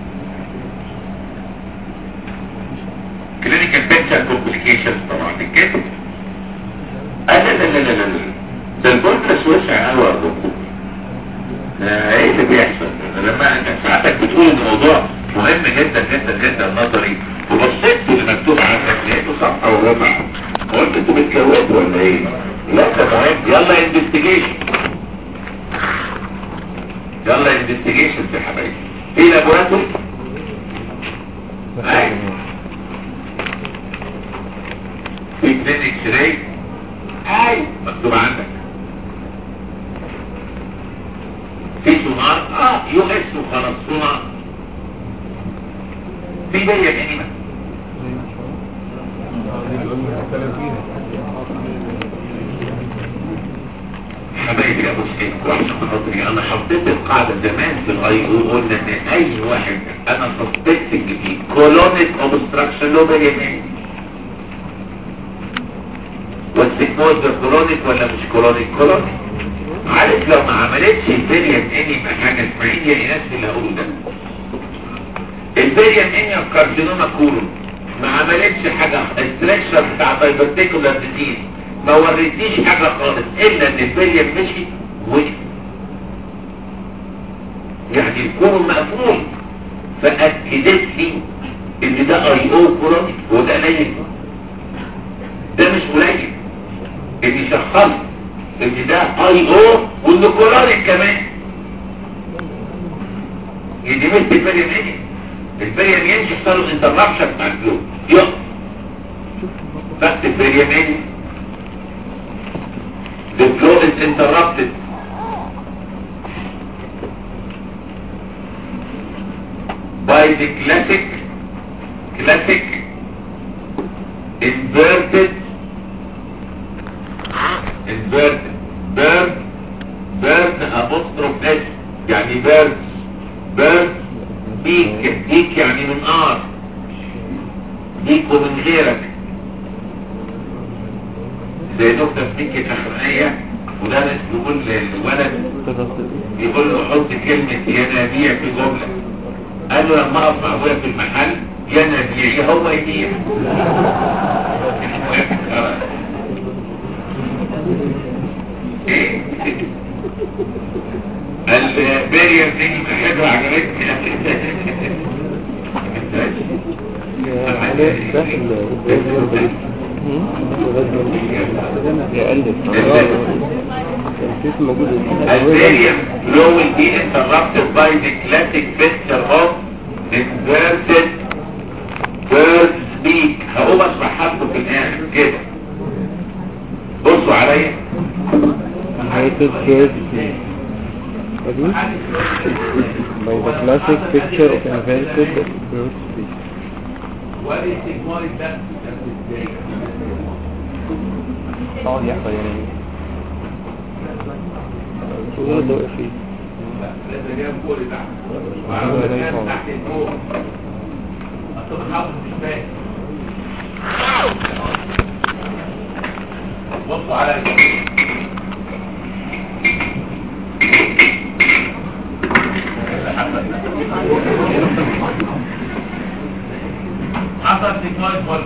[SPEAKER 2] كلينيكال بيكتشر كومبليكيشن طبعا تتكتب لا لا لا لا لا لا ده البولترس وسع قوي يا دكتور ده ايه اللي بيحصل لما انت ساعتك بتقول ان الموضوع مهم جدا جدا جدا نظري وبصيت اللي مكتوب عندك لقيته صفحه وربع قلت انتوا بتكوتوا ولا ايه؟ لا ده مهم يلا انفستيجيشن يلا انفستيجيشن يا حبايبي في لابوراتوري ايوه في كلينيك راي ايوه مكتوب عندك في سونار اه يو اس وخلاص سونار في بيا انيما حبايبي يا ابو سيد وعشان خاطري انا حطيت القاعده زمان في الاي او قلنا ان اي واحد انا سسبكت ان في كولونيك اوبستراكشن لو بيا انيما والسيكموز ده كولونيك ولا مش كولونيك كولونيك عارف لو ما عملتش البريم انيما حاجه اسمعين يا ايناس اللي هقوله ده البريم انيما كارسينوما كولون ما عملتش حاجه الستركشر بتاع بايبرتيكولار ديزيز ما وريتنيش حاجه خالص الا ان البريم مشي وقف يعني الكولون مقفول فاكدت لي ان ده اي او كولونيك وده قليل ده مش قليل ان شخصت ان ده اي او وان كولونيك كمان يدي مثل البريم انيما البريم يمشي يحصل له انتربشن بتاع الفلو يقف بس البريم انيما the flow is interrupted by the classic classic inverted inverted bird bird apostrophe s يعني birds bird بيك بيك يعني من ار بيك ومن غيرك زي نقطة بيك الأخرانية مدرس بيقول للولد يقول له حط كلمة ينابيع في جملة قال له لما اقف مع ابويا في المحل ينابيع هو يبيع ايه البارير دي حلوة عجبتني Albanian law will be interrupted by the classic picture of inverted bird speak هقوم اشرحها لكم في الاخر كده بصوا عليا
[SPEAKER 3] Inverted bird speak. Again? By the classic picture of inverted bird speak.
[SPEAKER 1] اقعد يحصل يعني
[SPEAKER 3] وده ده واقف فيه
[SPEAKER 2] لازم جايب فوق لتحت وعاوز كان تحت فوق اصل الحافظ مش فاهم بصوا على الجميع حصل تكنولوجي فول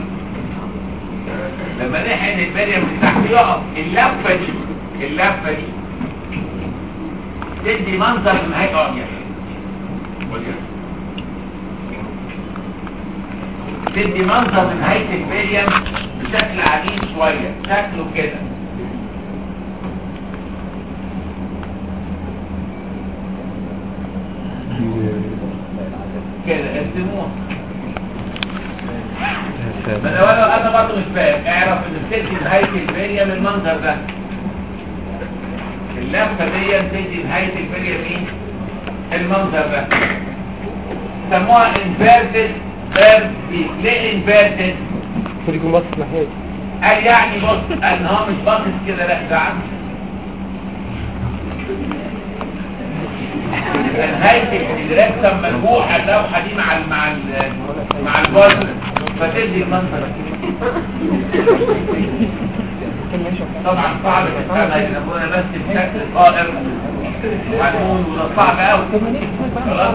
[SPEAKER 2] لما نحن البريم من تحت يقف اللفه دي اللفه دي تدي منظر نهايه عمياء تدي منظر نهايه البريم بشكل عجيب شويه شكله كده كده ارسموها ما لو انا انا برضه مش فاهم اعرف ان بتدي نهايه البريه بالمنظر ده اللفه دي بتدي نهايه البريه مين المنظر ده سموها انفيرتد فيرب بيك ليه انفيرتد
[SPEAKER 3] المفروض يكون باصص ناحيتي
[SPEAKER 2] قال يعني بص ان هو مش باصص كده لا ده عم نهايه الرسم ملوحه اللوحه دي مع ال مع ال مع البازل فتدي المنظر طبعا صعب تفهمها لان ابونا بس بشكل قائم وهنقول وده صعب قوي خلاص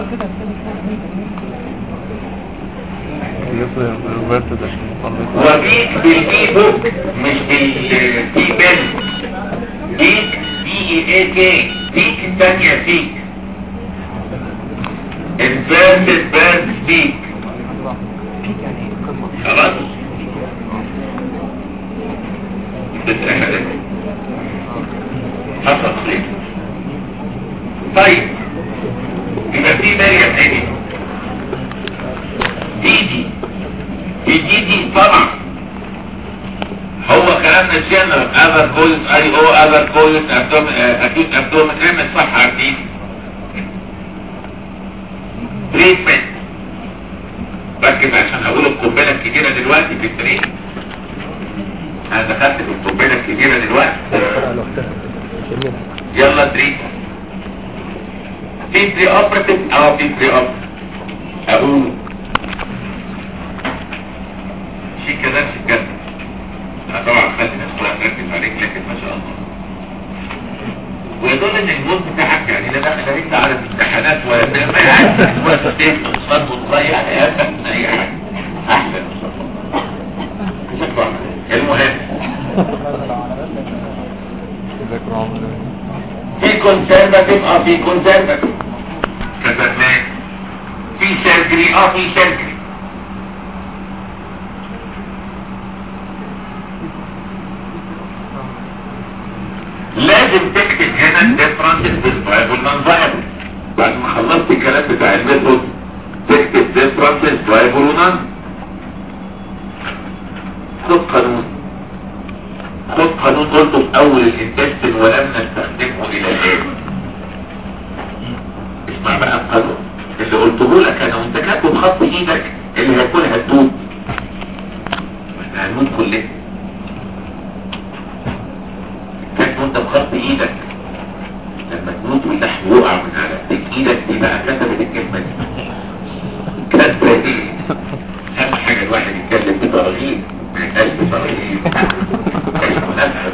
[SPEAKER 1] يفضل روبرتو ده عشان مقارنة
[SPEAKER 2] وبيك بالبي بوك مش بالبي بن بيك بي اي كي بيك الثانية بيك inverted bird beak خلاص بتأهلك حصل خير طيب يبقى في مريم تاني دي دي دي دي دي طبعا هو كلامنا جنرال اذر كولز اي او اذر كولز اكيد ابدومن اعمل صح عارفين تريتمنت ركز عشان هقول القنبله الكبيره دلوقتي في التريت انا دخلت في القنبله الكبيره دلوقتي
[SPEAKER 3] على وقتها جميل
[SPEAKER 2] يلا تريت في بري اوبراتيف او في بري اوبراتيف اقول شيء كده في الجنة انا طبعا خلي الناس كلها تركز عليك لكن ما شاء الله ويدل ان الموت بتاعك يعني لا دخل انت على الامتحانات ولا ما يعني ولا تستيق تصفات وتضيع حياتك من اي حاجه احسن شكرا المهم في كونسرفاتيف اه في كونسرفاتيف كتبناه في سيرجري اه في سيرجري لازم تكتب هنا الديفرنس بالفايب والنون بعد ما خلصت الكلام بتاع الميثود تكتب ديفرنس بالفايب والنون خد قانون خد قانون قلته في اول الانتستين ولم نستخدمه الى الان اسمع بقى القانون اللي قلته لك انا وانت كاتبه بخط ايدك اللي هيكونها الدود احنا هنموت كلنا كاتبه انت بخط ايدك لما تموت واللحم يقع من على ايدك ايدك دي بقى كتبت الكلمه دي كاتبه ايه اهم حاجه الواحد يتكلم بترغيب ما يبقاش بترغيب كيف نفهم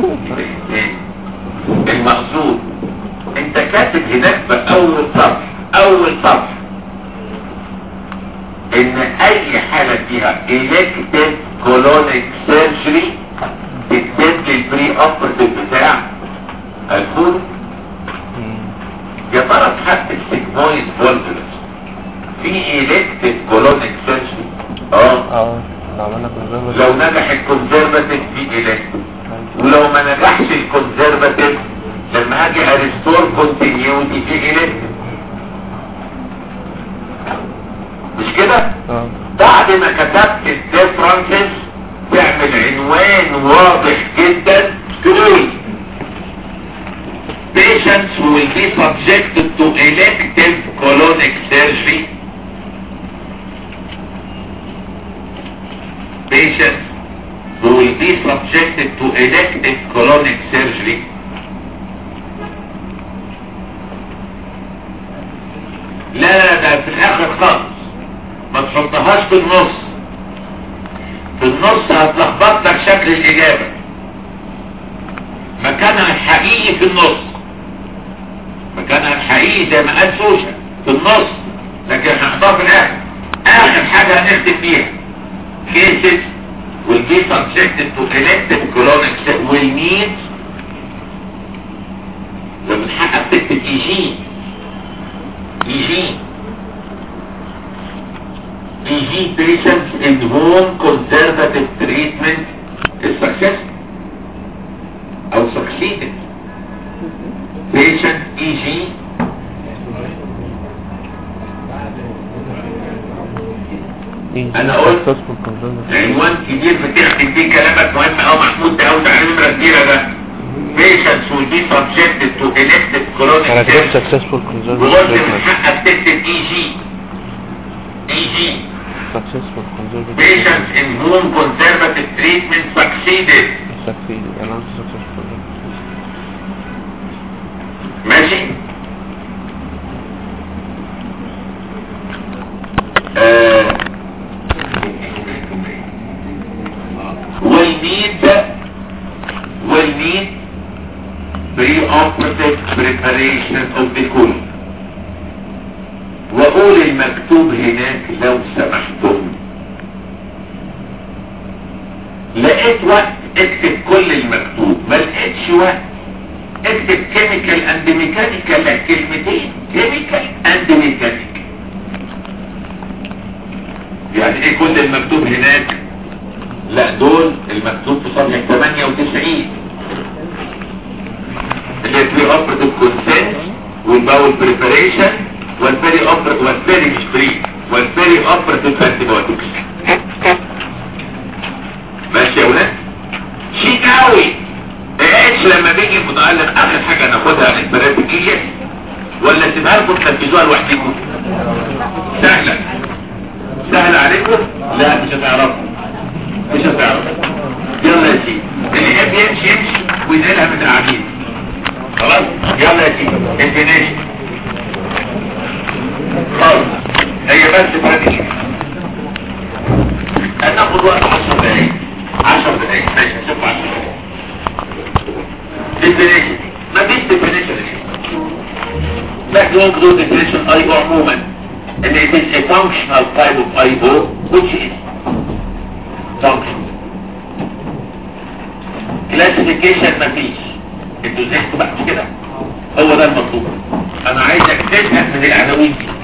[SPEAKER 2] المقصود انت كاتب هناك في اول صفحه اول صفحه ان اي حالة فيها elective colonic surgery تكتب لي البري اوبرتيف بتاع الفول يا ترى في حق السيجمويد فولفلس في elective colonic surgery اه
[SPEAKER 1] اه لو عملنا كونسرفاتيف
[SPEAKER 2] لو نجح الكونسرفاتيف في elective ولو ما نجحش الكونسرفاتيف لما هاجي اريستور كونتينيوتي في elective مش كده
[SPEAKER 1] اه
[SPEAKER 2] بعد ما كتبت الديفرنسز تعمل عنوان واضح جدا تقول patients who will be subjected to elective colonic surgery patients who will be subjected to elective colonic surgery لا لا ده في الاخر خالص ما تحطهاش في النص في النص هتلخبط لك شكل الاجابة مكانها الحقيقي في النص مكانها الحقيقي زي ما قال سوشا في النص لكن هنحطها في الاخر اخر حاجة هنختم بيها cases will be subjected to elective colonic will need ومن حقك تكتب ايجين ايجين ايجين patients in whom conservative treatment is successful او succeeded patient ايجين أنا قلت-
[SPEAKER 1] successful conservative
[SPEAKER 2] عنوان كبير بتحكي فيه كلامك مهم او محمود ده او تعالى نمرة كبيرة ده patients will be subjected to elective chronic
[SPEAKER 1] انا كتبت
[SPEAKER 2] care
[SPEAKER 1] successful conservative
[SPEAKER 2] وقلت من
[SPEAKER 1] treatment
[SPEAKER 2] حقك تكتب اي جي اي جي
[SPEAKER 1] successful conservative
[SPEAKER 2] patients in whom conservative treatment succeeded
[SPEAKER 1] succeed انا قلت successful
[SPEAKER 2] ماشي آه. will need will need pre-operative preparation of the colon واقول المكتوب هناك لو سمحتم لقيت وقت اكتب كل المكتوب ما لقيتش وقت اكتب كيميكال اند ميكانيكال لا كلمتين كيميكال اند ميكانيكال يعني ايه كل المكتوب هناك لا دول المكتوب في صفحة 98 اللي هي بري اوبرتيف كونسنت والباول بريباريشن والبري اوبرتيف والبري مش بري والبري اوبرتيف انتيبيوتكس ماشي يا ولاد شيك قوي ايش لما بيجي المتعلق اخر حاجة ناخدها البراتيكية ولا سيبها لكم تنفذوها لوحدكم سهلة سهل عليكم لا مش هتعرفوا مش هتعرفوا يلا يا سيدي اللي يحب يمشي يمشي وينقلها من العميد خلاص يلا يا سيدي الفينيشن خلاص هي بس براتيكية هناخد وقت 10 دقايق 10 دقايق ماشي نشوف 10 دقايق definition ما فيش definition maximum glue definition IO عموما ان it is a functional type of IO which is function classification ما فيش انتوا زهقتوا بعد كده هو ده المطلوب انا عايزك تزهق من العناوين دي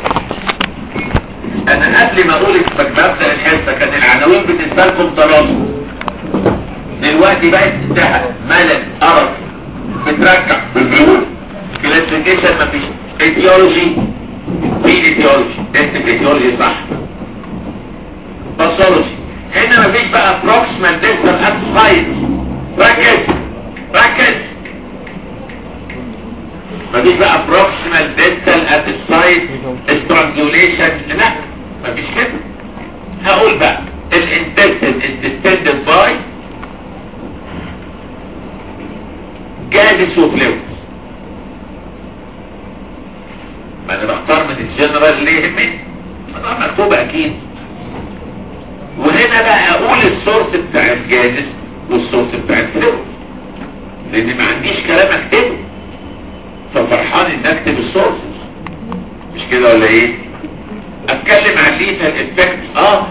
[SPEAKER 2] انا قبل ما اقول ببدا الحصه كان العناوين بالنسبه لكم تراصد دلوقتي بقت زهق ملل قرف بترجع بالبيوت كلاسيفيكيشن مفيش ايديولوجي في ايديولوجي اكتب ايديولوجي صح باثولوجي هنا مفيش بقى بروكسيمال ديستال ابسايد ركز ركز مفيش بقى بروكسيمال ديستال ابسايد استرانجوليشن لا مفيش كده هقول بقى الانتستين is distended by جاهز وفلوس ما انا بختار من الجنرال اللي يهمني طبعا مكتوب اكيد وهنا بقى اقول السورس بتاع الجاهز والسورس بتاع الفلوس لان ما عنديش كلام اكتبه ففرحان ان اكتب السورس مش كده ولا ايه اتكلم عن ليتال افكت اه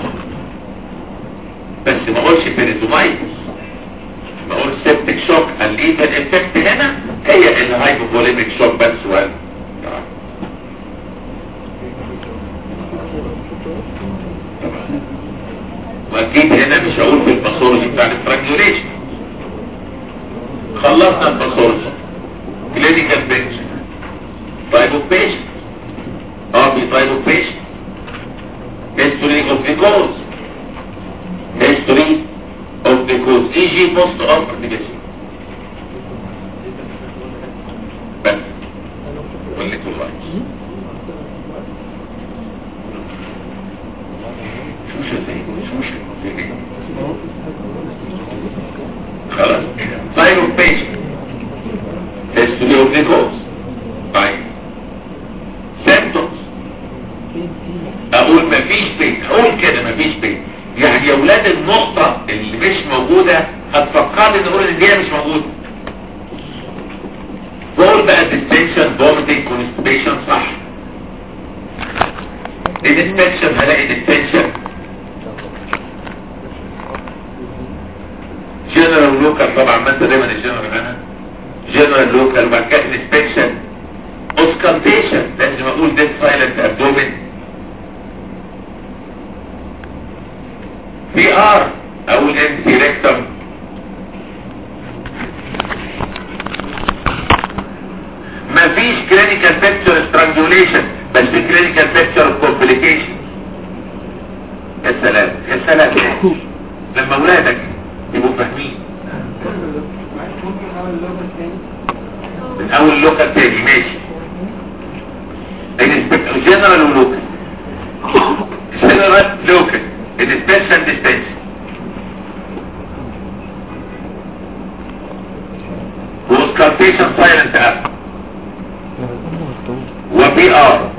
[SPEAKER 2] بس ما اقولش بيريتومايتس بقول سيبتك شوك الليدر افكت هنا هي الهايبوفوليميك شوك بس و واكيد هنا مش هقول في الباثولوجي بتاع السترانجوليشن خلصنا الباثولوجي كلينيكال بيكتشر تايب اوف بيشنت اه في تايب اوف بيشنت هيستوري اوف ذا كوز هيستوري of the cause يجي post operative بس وليت الرايت شو شو زي شو شو خلاص type of patient history of the cause طيب symptoms مفيش بين اقول كده مفيش بين يعني يا ولاد النقطة اللي مش موجودة هتفكرني نقول ان دي مش موجودة بقول بقى ديستنشن فوميتنج كونستيبيشن صح الانسبكشن هلاقي ديستنشن جنرال لوكال طبعا ما انت دايما الجنرال انا جنرال لوكال وبعد كده انسبكشن اوسكالتيشن لازم اقول ديت سايلنت ابدومين في ار اقول انتي ريكتم مفيش كلينيكال بيكتشر سترانجوليشن بس في كلينيكال بيكتشر كومبليكيشن يا سلام يا سلام لما اولادك يبقوا فاهمين من اول لوكال تاني ماشي جنرال ولوكال جنرال لوكال السبيشال ديستنشن وسكارتيشن سايلنت اب وبي ار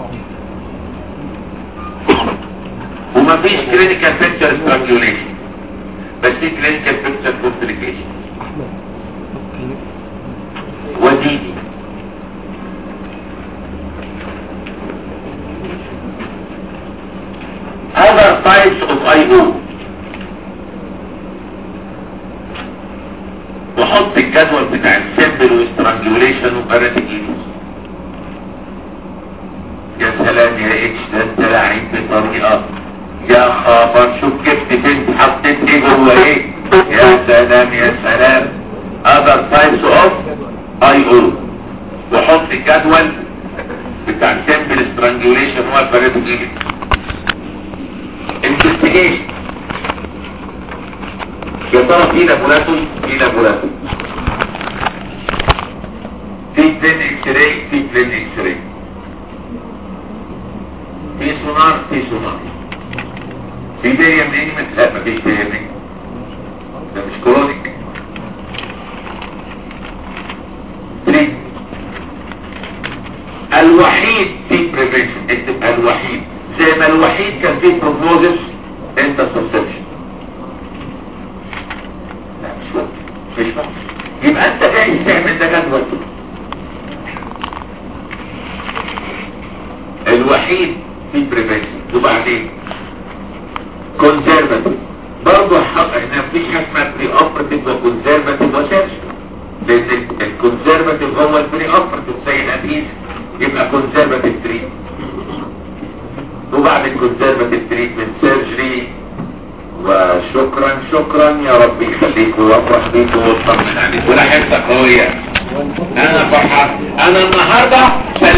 [SPEAKER 2] ومفيش كلينيكال بيكتشر سترانجوليشن بس في كلينيكال بيكتشر كومبليكيشن ودي other types of IO وحط الجدول بتاع السيمبل والسترانجوليشن وباراتيكيتوس يا سلام يا اتش ده انت لعيب بطريقه يا خبر شوف جبت بنت حطيت ايه جوه ايه يا سلام يا سلام other types of IO وحط الجدول بتاع السيمبل سترانجوليشن وباراتيكيتوس investigation يا ترى في لابوراتوري في لابوراتوري في بلين اكس راي في بلين اكس راي في سونار في سونار في بيريم انيمنت لا مفيش بيريم انيمنت ده مش كرونيك تريد الوحيد في بريفنشن اكتب الوحيد زي ما الوحيد كان فيه بروجنوزس انت سبسبشن لا مش ممكن مش ممكن يبقى انت جاي تعمل ده جدول الوحيد في بريفنشن وبعدين كونسرفاتيف برضه حق احنا مفيش حاجه اسمها بري اوبرتيف وكونسرفاتيف وسيرش لان الكونسرفاتيف هو البري اوبرتيف زي الابيس يبقى كونسرفاتيف تريت وبعد الكونسرفاتيف تريتمنت سيرجري وشكرا شكرا يا رب يخليكم وافرح بيكم واطمن عليكم ولا حته قويه انا فرحان انا النهارده